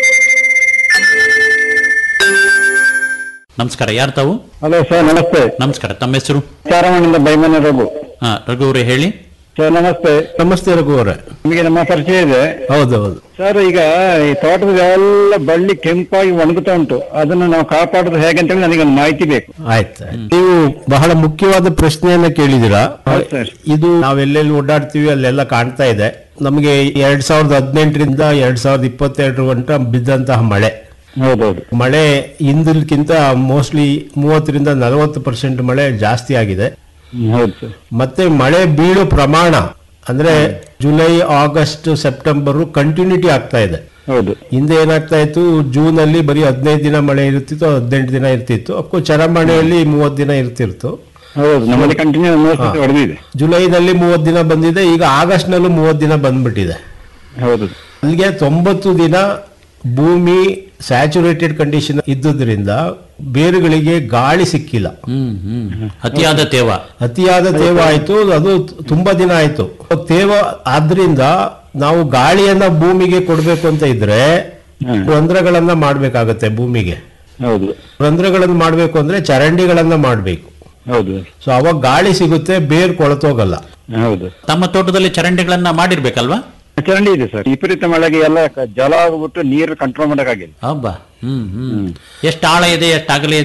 ನಮಸ್ಕಾರ ಯಾರು ತಾವು ಹಲೋ ಸರ್ ನಮಸ್ತೆ ನಮಸ್ಕಾರ ತಮ್ಮ ಹೆಸರು ಚಾರಮಣ್ಣಿಂದ ಬೈಮನೆ ರಘು ಹಾ ರಘು ಅವರೇ ಹೇಳಿ ಸರ್ ನಮಸ್ತೆ ನಮಸ್ತೆ ರಘು ಅವರೇ ನಿಮಗೆ ನಮ್ಮ ಪರಿಚಯ ಇದೆ ಹೌದು ಹೌದು ಸರ್ ಈಗ ಈ ತೋಟದ ಎಲ್ಲ ಬಳ್ಳಿ ಕೆಂಪಾಗಿ ಒಣಗುತ್ತಾ ಉಂಟು ಅದನ್ನು ನಾವು ಕಾಪಾಡೋದು ಹೇಗೆ ಅಂತ ಹೇಳಿ ನನಗೊಂದು ಮಾಹಿತಿ ಬೇಕು ಆಯ್ತು ನೀವು ಬಹಳ ಮುಖ್ಯವಾದ ಪ್ರಶ್ನೆಯನ್ನ ಕೇಳಿದಿರಾ ಹೌದು ಸರ್. ಇದು ನಾವೆಲ್ಲೆಲ್ಲಿ ಓಡಾಡ್ತೀವಿ ಅಲ್ಲೆಲ್ಲ ಕಾಣ್ತಾ ಇದೆ ನಮಗೆ ಎರಡ್ ಸಾವಿರದ ಹದಿನೆಂಟರಿಂದ ಎರಡ್ ಸಾವಿರದ ಇಪ್ಪತ್ತೆರಡರ ಗಂಟ ಬಿದ್ದಂತಹ ಮಳೆ ಹೌದೌದು ಮಳೆ ಹಿಂದಿಲ್ಕಿಂತ ಮೋಸ್ಟ್ಲಿ ಮೂವತ್ತರಿಂದ ನಲವತ್ತು ಪರ್ಸೆಂಟ್ ಮಳೆ ಜಾಸ್ತಿ ಆಗಿದೆ ಹ್ಮ್, ಹೌದು ಸರ್ ಮತ್ತೆ ಮಳೆ ಬೀಳೋ ಪ್ರಮಾಣ ಅಂದ್ರೆ ಜುಲೈ ಆಗಸ್ಟ್ ಸೆಪ್ಟೆಂಬರ್ ಕಂಟಿನ್ಯೂಟಿ ಆಗ್ತಾ ಇದೆ ಹೌದು ಹಿಂದೆ ಏನಾಗ್ತಾ ಇತ್ತು ಜೂನ್ ಅಲ್ಲಿ ಬರೀ ಹದಿನೈದು ದಿನ ಮಳೆ ಇರ್ತಿತ್ತು ಹದಿನೆಂಟು ದಿನ ಇರ್ತಿತ್ತು ಅಫ್ಕೋರ್ಸ್ ಚರಮಣೆಯಲ್ಲಿ ಮೂವತ್ತು ದಿನ ಇರ್ತಿತ್ತು ಹೌದು ನಮ್ಮಲ್ಲಿ ಕಂಟಿನ್ಯೂ ಮೂರು ಸತಿ ಹೊಡೆದಿದೆ ಜುಲೈನಲ್ಲಿ ಮೂವತ್ತು ದಿನ ಬಂದಿದೆ ಈಗ ಆಗಸ್ಟ್ ನಲ್ಲೂ ಮೂವತ್ತು ದಿನ ಬಂದ್ಬಿಟ್ಟಿದೆ ಹೌದು ಅಲ್ಲಿಗೆ ತೊಂಬತ್ತು ದಿನ ಭೂಮಿ ಸ್ಯಾಚುರೇಟೆಡ್ ಕಂಡೀಷನ್ ಇದ್ದುದರಿಂದ ಬೇರುಗಳಿಗೆ ಗಾಳಿ ಸಿಕ್ಕಿಲ್ಲ ಹ್ಮ್ ಹ್ಮ್ ಅತಿಯಾದ ತೇವ ಅತಿಯಾದ ತೇವ ಆಯ್ತು ಅದು ತುಂಬಾ ದಿನ ಆಯ್ತು ತೇವ ಆದ್ರಿಂದ ನಾವು ಗಾಳಿಯನ್ನ ಭೂಮಿಗೆ ಕೊಡ್ಬೇಕು ಅಂತ ಇದ್ರೆ ರಂಧ್ರಗಳನ್ನ ಮಾಡ್ಬೇಕಾಗತ್ತೆ ಭೂಮಿಗೆ ಹೌದು ರಂಧ್ರಗಳನ್ನು ಮಾಡ್ಬೇಕು ಅಂದ್ರೆ ಚರಂಡಿಗಳನ್ನ ಮಾಡ್ಬೇಕು ಹೌದು ಸೊ ಅವಾಗ ಗಾಳಿ ಸಿಗುತ್ತೆ ಬೇರ್ ಕೊಳತೋಗಲ್ಲ ಹೌದು ತಮ್ಮ ತೋಟದಲ್ಲಿ ಚರಂಡಿಗಳನ್ನ ಮಾಡಿರ್ಬೇಕಲ್ವಾ ಚರಂಡಿ ಇದೆ ಸರ್ ವಿಪರೀತ ಮಳೆಗೆ ಎಲ್ಲ ಕ- ಜಲ ಆಗ್ಬಿಟ್ಟು ನೀರು ಕಂಟ್ರೋಲ್ ಮಾಡೋಕ್ಕಾಗಿಲ್ಲ ಹಬ್ಬ ಹ್ಮ್ ಹ್ಮ್ ಎಷ್ಟು ಆಳ ಇದೆ ಎಷ್ಟು ಅಗಲ ಇದೆ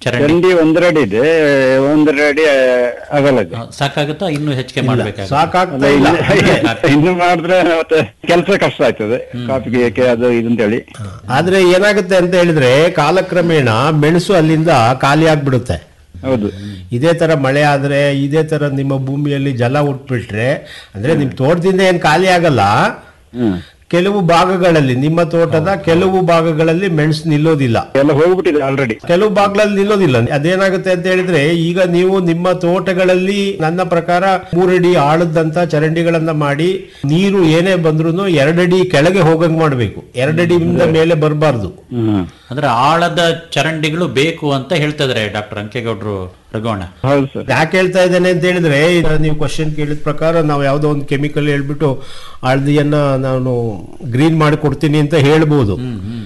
ಚರಂಡಿ ಚರಂಡಿ ಒಂದರ ಅಡಿ ಇದೆ ಒಂದರ ಅಡಿ ಅಗಲ ಇದೆ ಸಾಕಾಗುತ್ತಾ ಇನ್ನೂ ಹೆಚ್ಚಿಗೆ ಮಾಡ್ಬೇಕಾಗುತ್ತೆ ಸಾಕಾಗ್ತಾ ಅಲ್ಲ, ಇಲ್ಲ ಇನ್ನು- ಇನ್ನು ಮಾಡಿದ್ರೆ ಮತ್ತೆ ಕೆಲಸ ಕಷ್ಟ ಆಯ್ತದೆ ಕಾಪಿಗೆ ಏಕೆ ಅದು ಇದು ಅಂತೇಳಿ ಆದ್ರೆ ಏನಾಗುತ್ತೆ ಅಂತ ಹೇಳಿದ್ರೆ ಕಾಲಕ್ರಮೇಣ ಮೆಣಸು ಅಲ್ಲಿಂದ ಖಾಲಿ ಆಗ್ಬಿಡುತ್ತೆ ಹೌದು ಇದೇ ತರ ಮಳೆ ಆದ್ರೆ ಇದೇ ತರ ನಿಮ್ಮ ಭೂಮಿಯಲ್ಲಿ ಜಲ ಉಟ್ಬಿಟ್ರೆ ಅಂದ್ರೆ ನಿಮ್ ತೋಟದಿಂದ ಏನ್ ಖಾಲಿ ಆಗಲ್ಲ ಹ್ಮ್ ಕೆಲವು ಭಾಗಗಳಲ್ಲಿ ನಿಮ್ಮ ತೋಟದ ಕೆಲವು ಭಾಗಗಳಲ್ಲಿ ಮೆಣಸು ನಿಲ್ಲೋದಿಲ್ಲ ಎಲ್ಲ ಹೋಗ್ಬಿಟ್ಟಿದೆ ಆಲ್ರೆಡಿ ಕೆಲವು ಭಾಗಗಳಲ್ಲಿ ನಿಲ್ಲೋದಿಲ್ಲ ಅದೇನಾಗುತ್ತೆ ಅಂತ ಹೇಳಿದ್ರೆ ಈಗ ನೀವು ನಿಮ್ಮ ತೋಟಗಳಲ್ಲಿ ನನ್ನ ಪ್ರಕಾರ ಮೂರಡಿ ಆಳದಂತ ಚರಂಡಿಗಳನ್ನ ಮಾಡಿ ನೀರು ಏನೇ ಬಂದ್ರು ಎರಡಡಿ ಕೆಳಗೆ ಹೋಗಂಗ್ ಮಾಡ್ಬೇಕು ಎರಡಡಿಯಿಂದ ಮೇಲೆ ಬರಬಾರ್ದು ಹ್ಮ್ ಅಂದ್ರೆ ಆಳದ ಚರಂಡಿಗಳು ಬೇಕು ಅಂತ ಹೇಳ್ತಾ ಇದಾರೆ ಡಾಕ್ಟರ್ ಅಂಕೇಗೌಡರು ರಘೋಣ ಹೌದು ಸರ್ ಯಾಕೆ ಹೇಳ್ತಾ ಇದ್ದೇನೆ ಅಂತ ಹೇಳಿದ್ರೆ ಈಗ ನೀವು ಕ್ವಶನ್ ಕೇಳಿದ ಪ್ರಕಾರ ನಾವು ಯಾವುದೋ ಒಂದು ಕೆಮಿಕಲ್ ಹೇಳ್ಬಿಟ್ಟು ಹಳದಿಯನ್ನ ನಾನು ಗ್ರೀನ್ ಮಾಡಿ ಕೊಡ್ತೀನಿ ಅಂತ ಹೇಳ್ಬೋದು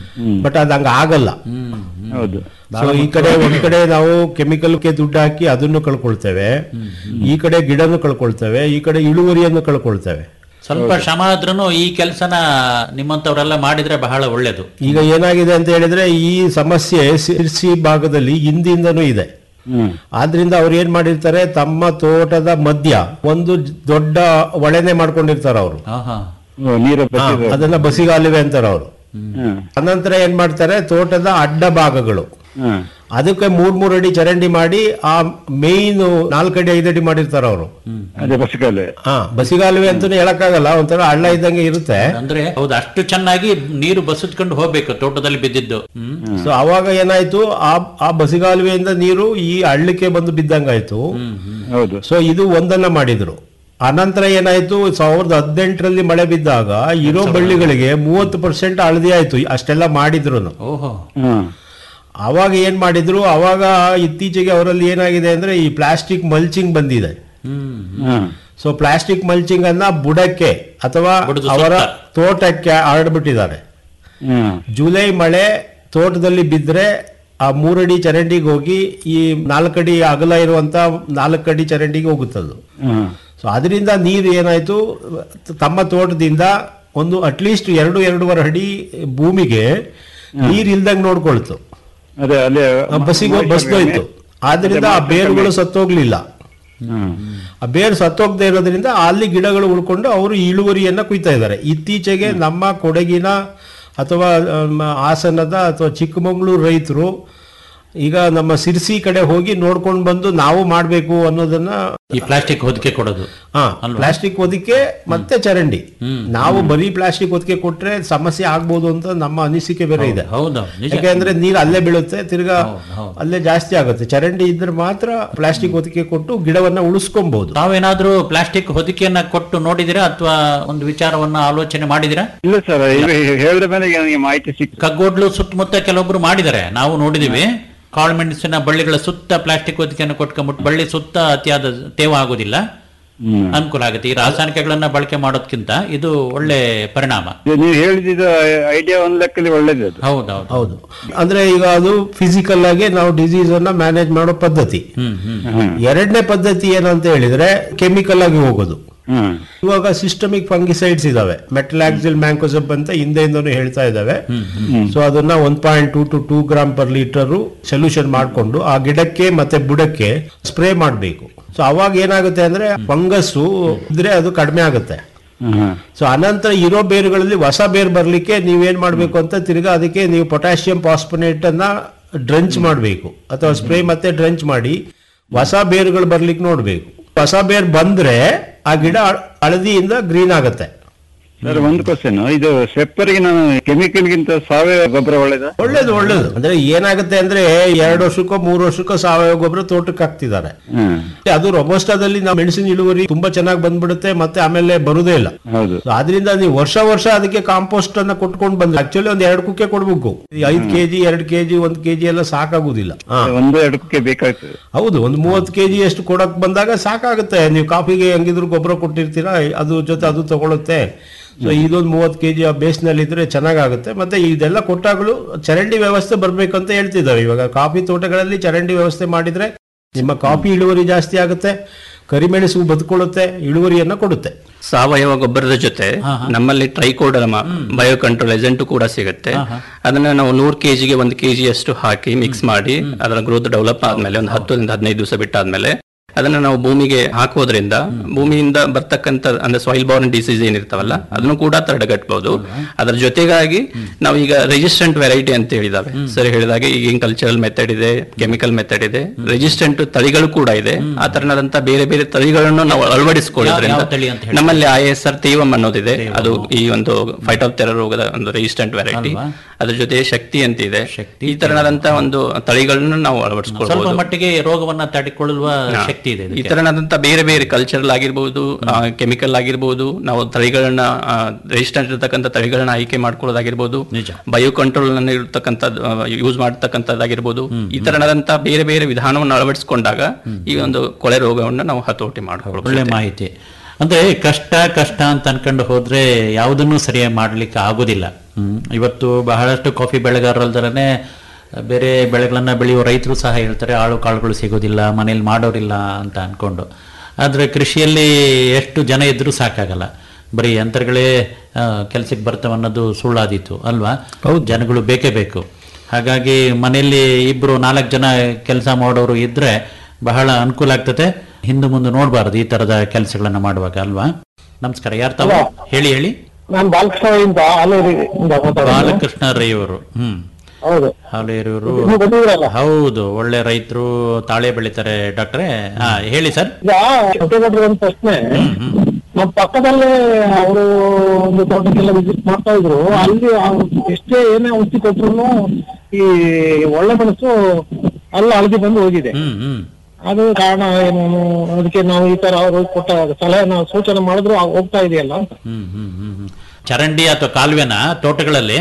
ಬಟ್ ಅದು ಹಂಗ ಆಗಲ್ಲ ಹೌದು ಸೊ ಈ ಕಡೆ ಒಂದ್ ಕಡೆ ನಾವು ಕೆಮಿಕಲ್ಗೆ ದುಡ್ಡು ಹಾಕಿ ಅದನ್ನು ಕಳ್ಕೊಳ್ತೇವೆ ಈ ಕಡೆ ಗಿಡನು ಕಳ್ಕೊಳ್ತೇವೆ ಈ ಕಡೆ ಇಳುವರಿಯನ್ನು ಕಳ್ಕೊಳ್ತೇವೆ ಸ್ವಲ್ಪ ಶ್ರಮ ಆದ್ರೂ ಈ ಕೆಲಸನ ನಿಮ್ಮಂತವರೆಲ್ಲ ಮಾಡಿದ್ರೆ ಬಹಳ ಒಳ್ಳೇದು ಈಗ ಏನಾಗಿದೆ ಅಂತ ಹೇಳಿದ್ರೆ ಈ ಸಮಸ್ಯೆ ಸಿರ್ಸಿ ಭಾಗದಲ್ಲಿ ಹಿಂದಿಂದನೂ ಇದೆ ಹ್ಮ್ ಆದ್ರಿಂದ ಅವ್ರು ಏನ್ ಮಾಡಿರ್ತಾರೆ ತಮ್ಮ ತೋಟದ ಮಧ್ಯ ಒಂದು ದೊಡ್ಡ ಒಳೆನೆ ಮಾಡ್ಕೊಂಡಿರ್ತಾರೆ ಅವರು ಆಹಾ ಓ, ನೀರು ಬಸಿದೆ. ಅದನ್ನ ಬಸಿಗಾಲುವೆ ಅಂತಾರೆ ಅವರು ಹ್ಮ್ ಅನಂತರ ಏನ್ ಮಾಡ್ತಾರೆ ತೋಟದ ಅಡ್ಡ ಭಾಗಗಳು ಹ್ಮ್ ಅದಕ್ಕೆ ಮೂರ್ ಮೂರ್ ಅಡಿ ಚರಂಡಿ ಮಾಡಿ ಆ ಮೇಯ್ನ್ ನಾಲ್ಕಡಿ ಐದಡಿ ಮಾಡಿರ್ತಾರ ಅವರು ಅದೇ ಬಸ್ಕಲ್ಲೇ ಹಾ ಬಸಿಗಾಲುವೆ ಅಂತಾನೆ ಹೇಳಕ್ಕಾಗಲ್ಲ ಒಂಥರ ಹಳ್ಳ ಇದ್ದಂಗೆ ಇರುತ್ತೆ ಅಂದ್ರೆ ಹೌದು ಅಷ್ಟು ಚೆನ್ನಾಗಿ ನೀರು ಬಸಿದ್ಕೊಂಡು ಹೋಗ್ಬೇಕು ತೋಟದಲ್ಲಿ ಬಿದ್ದಿದ್ದು ಹ್ಮ್ ಸೊ ಅವಾಗ ಏನಾಯ್ತು ಆ ಆ ಬಸಿಗಾಲುವೆಯಿಂದ ನೀರು ಈ ಹಳ್ಳಕ್ಕೆ ಬಂದು ಬಿದ್ದಂಗಾಯ್ತು ಹೌದು ಸೊ ಇದು ಒಂದನ್ನ ಮಾಡಿದ್ರು ಅನಂತರ ಏನಾಯ್ತು ಸಾವಿರದ ಹದಿನೆಂಟರಲ್ಲಿ ಮಳೆ ಬಿದ್ದಾಗ ಇರೋ ಬಳ್ಳಿಗಳಿಗೆ ಮೂವತ್ತು ಪರ್ಸೆಂಟ್ ಹಳದಿ ಆಯ್ತು ಅಷ್ಟೆಲ್ಲ ಮಾಡಿದ್ರು ಓಹೋ ಹ್ಮ್ ಅವಾಗ ಏನ್ ಮಾಡಿದ್ರು ಅವಾಗ ಇತ್ತೀಚೆಗೆ ಅವರಲ್ಲಿ ಏನಾಗಿದೆ ಅಂದ್ರೆ ಈ ಪ್ಲಾಸ್ಟಿಕ್ ಮಲ್ಚಿಂಗ್ ಬಂದಿದೆ hmm hmm so plastic mulching ಅನ್ನ ಬುಡಕ್ಕೆ ಅಥವಾ ಬುಡದ ಅವರ ಸುತ್ತ. ತೋಟಕ್ಕೆ ಹರಡ್ಬಿಟ್ಟಿದ್ದಾರೆ ಹ್ಮ್ ಜುಲೈ ಮಳೆ ತೋಟದಲ್ಲಿ ಬಿದ್ದರೆ ಆ ಮೂರಡಿ ಚರಂಡಿಗೆ ಹೋಗಿ ಈ ನಾಲ್ಕಡಿ ಅಗಲ ಇರುವಂತ ನಾಲ್ಕಡಿ ಚರಂಡಿಗೆ ಹೋಗುತ್ತದು ಹ್ಮ್ ಸೊ ಅದರಿಂದ ನೀರು ಏನಾಯ್ತು ತಮ್ಮ ತೋಟದಿಂದ ಒಂದು ಅಟ್ಲೀಸ್ಟ್ ಎರಡು ಎರಡೂವರೆ ಅಡಿ ಭೂಮಿಗೆ ನೀರ್ ಇಲ್ದಂಗ್ ನೋಡ್ಕೊಳ್ತು ಅದೇ ಅಲ್ಲಿ ಆ ಬಸ್ಸಿಗೆ ಬಸ್ದೋಯ್ತು ಆದ್ರಿಂದ ಆ ಬೇರುಗಳು ಸತ್ತೋಗ್ಲಿಲ್ಲ ಹ್ಮ್ ಆ ಬೇರು ಸತ್ತೋಗದೆ ಇರೋದ್ರಿಂದ ಅಲ್ಲಿ ಗಿಡಗಳು ಉಳ್ಕೊಂಡು ಅವರು ಇಳುವರಿಯನ್ನ ಕುಯ್ತಾ ಇದ್ದಾರೆ ಇತ್ತೀಚೆಗೆ ನಮ್ಮ ಕೊಡಗಿನ ಅಥವಾ ಆಮ್, ಹಾಸನದ ಅಥವಾ ಚಿಕ್ಕಮಗಳೂರು ರೈತರು ಈಗ ನಮ್ಮ ಸಿರ್ಸಿ ಕಡೆ ಹೋಗಿ ನೋಡ್ಕೊಂಡು ಬಂದು ನಾವು ಮಾಡಬೇಕು ಅನ್ನೋದನ್ನ ಈ ಪ್ಲಾಸ್ಟಿಕ್ ಹೊದಿಕೆ ಕೊಡೋದು ಹಾ ಅಲ್ವಾ? ಪ್ಲಾಸ್ಟಿಕ್ ಹೊದಿಕೆ ಮತ್ತೆ ಚರಂಡಿ ಹ್ಮ್. ನಾವು ಬರೀ ಪ್ಲಾಸ್ಟಿಕ್ ಹೊದಿಕೆ ಕೊಟ್ರೆ ಸಮಸ್ಯೆ ಆಗ್ಬೋದು ಅಂತ ನಮ್ಮ ಅನಿಸಿಕೆ ಬೇರೆ ಇದೆ ಹೌದು ನಿಜ ಯಾಕೆಂದ್ರೆ ನೀರು ಅಲ್ಲೇ ಬೀಳುತ್ತೆ ತಿರ್ಗಾ ಹೌದು, ಹೌದು. ಅಲ್ಲೇ ಜಾಸ್ತಿ ಆಗುತ್ತೆ ಚರಂಡಿ ಇದ್ರೆ ಮಾತ್ರ ಪ್ಲಾಸ್ಟಿಕ್ ಹೊದಿಕೆ ಕೊಟ್ಟು ಗಿಡವನ್ನ ಉಳಿಸ್ಕೊಬಹುದು ತಾವೇನಾದ್ರೂ ಪ್ಲಾಸ್ಟಿಕ್ ಹೊದಿಕೆಯನ್ನ ಕೊಟ್ಟು ನೋಡಿದಿರಾ ಅಥವಾ ಒಂದು ವಿಚಾರವನ್ನ ಆಲೋಚನೆ ಮಾಡಿದಿರಾ ಇಲ್ಲ ಸರ್ ಈಗ ಹೇಳಿದ ಮೇಲೆ ಈಗ ನನಗೆ ಮಾಹಿತಿ ಸಿಕ್ತು ಕಗ್ಗೋಡ್ಲು ಸುತ್ತಮುತ್ತ ಕೆಲವೊಬ್ರು ಮಾಡಿದ್ದಾರೆ ನಾವು ನೋಡಿದೀವಿ ಕಾಳುಮೆಣಸಿನ ಬಳ್ಳಿಗಳ ಸುತ್ತ ಪ್ಲಾಸ್ಟಿಕ್ ಹೊದಿಕೆಯನ್ನು ಕೊಟ್ಕೊಂಡ್ಬಿಟ್ಟು ಬಳ್ಳಿ ಸುತ್ತ ಅತಿಯಾದ ತೇವ ಆಗೋದಿಲ್ಲ ಹ್ಮ್ ಅನುಕೂಲ ಆಗುತ್ತೆ ಈ ರಾಸಾಯನಿಕಗಳನ್ನ ಬಳಕೆ ಮಾಡೋದ್ಕಿಂತ ಇದು ಒಳ್ಳೆ ಪರಿಣಾಮ ಇದು ನೀವು ಹೇಳಿದ ಐಡಿಯಾ ಒಂದ್ ಲೆಕ್ಕದಲ್ಲಿ ಒಳ್ಳೇದು ಅದು ಹೌದೌದು ಹೌದು ಅಂದ್ರೆ ಈಗ ಅದು ಫಿಸಿಕಲ್ ಆಗಿ ನಾವು ಡಿಸೀಸ್ ಅನ್ನ ಮ್ಯಾನೇಜ್ ಮಾಡೋ ಪದ್ಧತಿ ಹ್ಮ್ ಹ್ಮ್ ಹ್ಮ್ ಎರಡನೇ ಪದ್ಧತಿ ಏನಂತ ಹೇಳಿದ್ರೆ ಕೆಮಿಕಲ್ ಆಗಿ ಹೋಗೋದು ಹ್ಮ್ ಇವಾಗ ಸಿಸ್ಟಮಿಕ್ ಫಂಗಿಸೈಡ್ಸ್ ಇದಾವೆ ಮೆಟಲಾಕ್ಸಿಲ್ ಮ್ಯಾಂಕೋಸಬ್ ಅಂತ ಹಿಂದೆಯಿಂದನೂ ಹೇಳ್ತಾ ಇದಾವೆ ಸೊ ಅದನ್ನ one point two to two gram per litre solution ಮಾಡಿಕೊಂಡು ಆ ಗಿಡಕ್ಕೆ ಮತ್ತೆ ಬುಡಕ್ಕೆ ಸ್ಪ್ರೇ ಮಾಡಬೇಕು ಸೊ ಅವಾಗ ಏನಾಗುತ್ತೆ ಅಂದ್ರೆ ಫಂಗಸ್ ಇದ್ರೆ ಅದು ಕಡಿಮೆ ಆಗುತ್ತೆ ಹ್ಮ್ ಸೊ ಅನಂತರ ಇರೋ ಬೇರುಗಳಲ್ಲಿ ಹೊಸ ಬೇರು ಬರ್ಲಿಕ್ಕೆ ನೀವೇನ್ ಮಾಡ್ಬೇಕು ಅಂತ ತಿರ್ಗಾ ಅದಕ್ಕೆ ನೀವು ಪೊಟ್ಯಾಷಿಯಂ ಪಾಸ್ಪನೇಟ್ ಅನ್ನ ಡ್ರಂಚ್ ಮಾಡಬೇಕು ಅಥವಾ ಸ್ಪ್ರೇ ಮತ್ತೆ ಡ್ರಂಚ್ ಮಾಡಿ ಹೊಸ ಬೇರುಗಳು ಬರ್ಲಿಕ್ಕೆ ನೋಡ್ಬೇಕು ಹೊಸ ಬೇರು ಬಂದ್ರೆ ಆ ಗಿಡ ಹಳದಿಯಿಂದ ಗ್ರೀನ್ ಆಗುತ್ತೆ ಸರ್ ಒಂದು ಕ್ವಶನ್ ಇದು ಸ್ಟೆಪ್ಪರಿಗೆ ನಾನು ಕೆಮಿಕಲ್ ಗಿಂತ ಸಾವಯವ ಗೊಬ್ಬರ ಒಳ್ಳೇದಾ ಒಳ್ಳೇದು ಒಳ್ಳೇದು ಅಂದ್ರೆ ಏನಾಗುತ್ತೆ ಅಂದ್ರೆ ಎರಡು ವರ್ಷಕ್ಕೋ ಮೂರು ವರ್ಷಕ್ಕೋ ಸಾವಯವ ಗೊಬ್ಬರ ತೋಟಕ್ಕೆ ಹಾಕ್ತಿದ್ದಾರೆ ಹ್ಮ್ ಅದು ರೊಬೋಸ್ಟಾದಲ್ಲಿ ನಾವು ಮೆಣಸಿನ ಇಳುವರಿ ತುಂಬಾ ಚೆನ್ನಾಗಿ ಬಂದ್ಬಿಡುತ್ತೆ ಮತ್ತೆ ಆಮೇಲೆ ಬರುದೇ ಇಲ್ಲ ಹೌದು So ಆದ್ರಿಂದ ನೀವು ವರ್ಷ ವರ್ಷ ಅದಕ್ಕೆ ಕಾಂಪೋಸ್ಟ್ ಅನ್ನ ಕೊಟ್ಕೊಂಡು ಬಂದ್ರೆ ಆಕ್ಚುಲಿ ಒಂದ್ ಎರಡು ಕುಕ್ಕೆ ಕೊಡ್ಬೇಕು ಈ ಐದ್ ಕೆಜಿ ಎರಡ್ ಕೆಜಿ ಒಂದ್ ಕೆಜಿ ಎಲ್ಲ ಸಾಕಾಗುದಿಲ್ಲ ಹಾ. ಒಂದು ಎರಡಕ್ಕೆ ಬೇಕಾಗ್ತದೆ ಹೌದು ಒಂದು ಮೂವತ್ತು ಕೆಜಿ ಅಷ್ಟು ಕೊಡಕ್ ಬಂದಾಗ ಸಾಕಾಗುತ್ತೆ ನೀವು ಕಾಫಿಗೆ ಹೆಂಗಿದ್ರು ಗೊಬ್ಬರ ಕೊಟ್ಟಿರ್ತೀರಾ ಅದು ಜೊತೆ ಅದು ತಗೊಳುತ್ತೆ ಸೊ ಇದೊಂದು ಮೂವತ್ತು ಕೆಜಿ ಆ ಬೇಸ್ನಲ್ಲಿ ಇದ್ರೆ ಚೆನ್ನಾಗಾಗುತ್ತೆ ಮತ್ತೆ ಇದೆಲ್ಲ ಕೊಟ್ಟಾಗಲೂ ಚರಂಡಿ ವ್ಯವಸ್ಥೆ ಬರ್ಬೇಕಂತ ಹೇಳ್ತಿದ್ದಾರೆ ಇವಾಗ ಕಾಫಿ ತೋಟಗಳಲ್ಲಿ ಚರಂಡಿ ವ್ಯವಸ್ಥೆ ಮಾಡಿದ್ರೆ ನಿಮ್ಮ ಕಾಫಿ ಇಳುವರಿ ಜಾಸ್ತಿ ಆಗುತ್ತೆ ಕರಿಮೆಣಸು ಬದುಕೊಳ್ಳುತ್ತೆ ಇಳುವರಿಯನ್ನ ಕೊಡುತ್ತೆ ಸಾವಯವ ಗೊಬ್ಬರದ ಜೊತೆ ನಮ್ಮಲ್ಲಿ ಟ್ರೈಕೋಡರ್ಮ ಬಯೋ ಕಂಟ್ರೋಲ್ ಏಜೆಂಟ್ ಕೂಡ ಸಿಗುತ್ತೆ ಅದನ್ನ ನಾವು ನೂರು ಕೆಜಿಗೆ ಒಂದು ಕೆಜಿ ಅಷ್ಟು ಹಾಕಿ ಮಿಕ್ಸ್ ಮಾಡಿ ಅದರ ಗ್ರೋತ್ ಡೆವಲಪ್ ಆದ್ಮೇಲೆ ಒಂದು ಹತ್ತರಿಂದ ಹದಿನೈದು ದಿವಸ ಬಿಟ್ಟಾದ್ಮೇಲೆ ಅದನ್ನ ನಾವು ಭೂಮಿಗೆ ಹಾಕೋದ್ರಿಂದ ಭೂಮಿಯಿಂದ ಬರ್ತಕ್ಕಂಥ ಅಂದ್ರೆ ಸಾಯಿಲ್ ಬಾರ್ನ್ ಡಿಸೀಸ್ ಏನಿರ್ತಾವಲ್ಲ ಅದನ್ನು ಕೂಡ ತಡೆಗಟ್ಟಬಹುದು ಅದರ ಜೊತೆಗಾಗಿ ನಾವು ಈಗ ರೆಸಿಸ್ಟೆಂಟ್ ವೆರೈಟಿ ಅಂತ ಹೇಳಿದಾವೆ ಸರಿ ಹೇಳಿದಾಗೆ ಈಗಿನ ಕಲ್ಚರಲ್ ಮೆಥಡ್ ಇದೆ ಕೆಮಿಕಲ್ ಮೆಥಡ್ ಇದೆ ರೆಸಿಸ್ಟೆಂಟ್ ತಳಿಗಳು ಕೂಡ ಇದೆ ಆ ತರನಾದಂತ ಬೇರೆ ಬೇರೆ ತಳಿಗಳನ್ನು ನಾವು ಅಳವಡಿಸಿಕೊಳ್ಳೋದ್ರಿಂದ ಯಾವ ತಳಿ ಅಂತ ಹೇಳಿ? ನಮ್ಮಲ್ಲಿ ಐ ಎಸ್ ಆರ್ ತೇವಂ ಅನ್ನೋದಿದೆ ಅದು ಈ ಒಂದು ಫೈಟೋಪ್ತೆರ ರೋಗದ ಒಂದು ರೆಸಿಸ್ಟೆಂಟ್ ವೆರೈಟಿ ಅಲ್ವಾ? ಅದ್ರ ಜೊತೆ ಶಕ್ತಿ ಅಂತ ಇದೆ ಶಕ್ತಿ, ಈ ತರನಾದಂತ ಒಂದು ತಳಿಗಳನ್ನು ನಾವು ಸ್ವಲ್ಪ ಅಳವಡಿಸಿಕೊಳ್ಬಹುದು ಮಟ್ಟಿಗೆ ರೋಗವನ್ನ ತಡೆಕೊಳ್ಳುವ ಶಕ್ತಿ ಇದೆ ಈ ಇದಕ್ಕೆ. ತರನಾದಂತ ಬೇರೆ ಬೇರೆ ಕಲ್ಚರಲ್ ಆಗಿರ್ಬೋದು ಕೆಮಿಕಲ್ ಆಗಿರ್ಬೋದು ನಾವು ತಳಿಗಳನ್ನ ರೆಸಿಸ್ಟೆಂಟ್ ಇರತಕ್ಕಂಥ ತಳಿಗಳನ್ನ ಆಯ್ಕೆ ಮಾಡ್ಕೊಳ್ಳೋದಾಗಿರ್ಬೋದು ನಿಜ. ಬಯೋ ಕಂಟ್ರೋಲ್ ನಲ್ಲಿ ಇರತಕ್ಕಂಥ ಯೂಸ್ ಮಾಡತಕ್ಕಂಥದ್ದಾಗಿರ್ಬೋದು ಈ ತರನಾದಂತ ಬೇರೆ ಬೇರೆ ವಿಧಾನವನ್ನು ಅಳವಡಿಸಿಕೊಂಡಾಗ ಈ ಒಂದು ಕೊಳೆ ರೋಗವನ್ನು ನಾವು ಹತೋಟಿ ಒಳ್ಳೆ ಮಾಡ್ಕೊಳ್ಬಹುದು ಮಾಹಿತಿ ಅಂದ್ರೆ ಕಷ್ಟ ಕಷ್ಟ ಅಂತ ಅನ್ಕೊಂಡು ಹೋದ್ರೆ ಯಾವುದನ್ನು ಸರಿಯಾಗಿ ಮಾಡ್ಲಿಕ್ಕೆ ಆಗೋದಿಲ್ಲ ಹ್ಮ್. ಇವತ್ತು ಬಹಳಷ್ಟು ಕಾಫಿ ಬೆಳೆಗಾರರಲ್ದರನೆ ಬೇರೆ ಬೆಳೆಗಳನ್ನ ಬೆಳೆಯುವ ರೈತರು ಸಹ ಹೇಳ್ತಾರೆ ಆಳು ಕಾಳುಗಳು ಸಿಗೋದಿಲ್ಲ ಮನೇಲಿ ಮಾಡೋರಿಲ್ಲ ಅಂತ ಅನ್ಕೊಂಡು ಆದ್ರೆ ಕೃಷಿಯಲ್ಲಿ ಎಷ್ಟು ಜನ ಇದ್ರೂ ಸಾಕಾಗಲ್ಲ ಬರೀ ಯಂತ್ರಗಳೇ ಕೆಲಸಕ್ಕೆ ಬರ್ತವೆ ಅನ್ನೋದು ಸುಳ್ಳಾದೀತು ಅಲ್ವಾ ಜನಗಳು ಬೇಕೇ ಬೇಕು ಹಾಗಾಗಿ ಮನೆಯಲ್ಲಿ ಇಬ್ರು ನಾಲ್ಕು ಜನ ಕೆಲಸ ಮಾಡೋರು ಇದ್ರೆ ಬಹಳ ಅನುಕೂಲ ಆಗ್ತದೆ ಹಿಂದೆ ಮುಂದೆ ನೋಡಬಾರದು ಈ ತರದ ಕೆಲಸಗಳನ್ನ ಮಾಡುವಾಗ ಅಲ್ವಾ ನಮಸ್ಕಾರ ಯಾರು ತಾವು ಹೇಳಿ ಹೇಳಿ ನಾನು ಬಾಲಕೃಷ್ಣದಿಂದ ಹಾಲೇರಿಯಿಂದ ಮಾತಾಡೋದು ಬಾಲಕೃಷ್ಣ ರೈ ಅವರು ಹ್ಮ್ ಹೌದು ಹಾಲೇರಿಯವರು ನೀವು ಬಂದಿದ್ದೀರಲ್ಲ ಹೌದು ಒಳ್ಳೆ ರೈತರು ತಾಳೆ ಬೆಳಿತಾರೆ ಡಾಕ್ಟ್ರೆ ಹಾ ಹೇಳಿ ಸರ್ ಈಗ ಕೆಂಪೇಗೌಡರು ಒಂದು ಪ್ರಶ್ನೆ ನಮ್ಮ ಪಕ್ಕದಲ್ಲೇ ಅವರು ಒಂದು ತೋಟಕ್ಕೆಲ್ಲ ವಿಸಿಟ್ ಮಾಡ್ತಾ ಇದ್ರು ಅಲ್ಲಿ ಅವ್ರು ಎಷ್ಟೇ ಏನೇ ಔಷಧಿ ಕೊಟ್ರು ಈ ಒಳ್ಳೆ ಮೆಣಸು ಅಲ್ಲ ಹಳದಿ ಬಂದು ಹೋಗಿದೆ ಹ್ಮ್ ಹ್ಮ್ ಅದು ಕಾರಣ ಏನು ಅದಕ್ಕೆ ನಾವು ಈ ತರ ಅವರು ಕೊಟ್ಟ ಸಲಹೆ ನಾವು ಸೂಚನೆ ಮಾಡಿದ್ರು ಆ- ಹೋಗ್ತಾ ಇದೆಯಲ್ಲ ಅಂತ ಹ್ಮ್ ಹ್ಮ್ ಹ್ಮ್ ಹ್ಮ್ ಚರಂಡಿ ಅಥವಾ ಕಾಲುವೆನ ತೋಟಗಳಲ್ಲಿ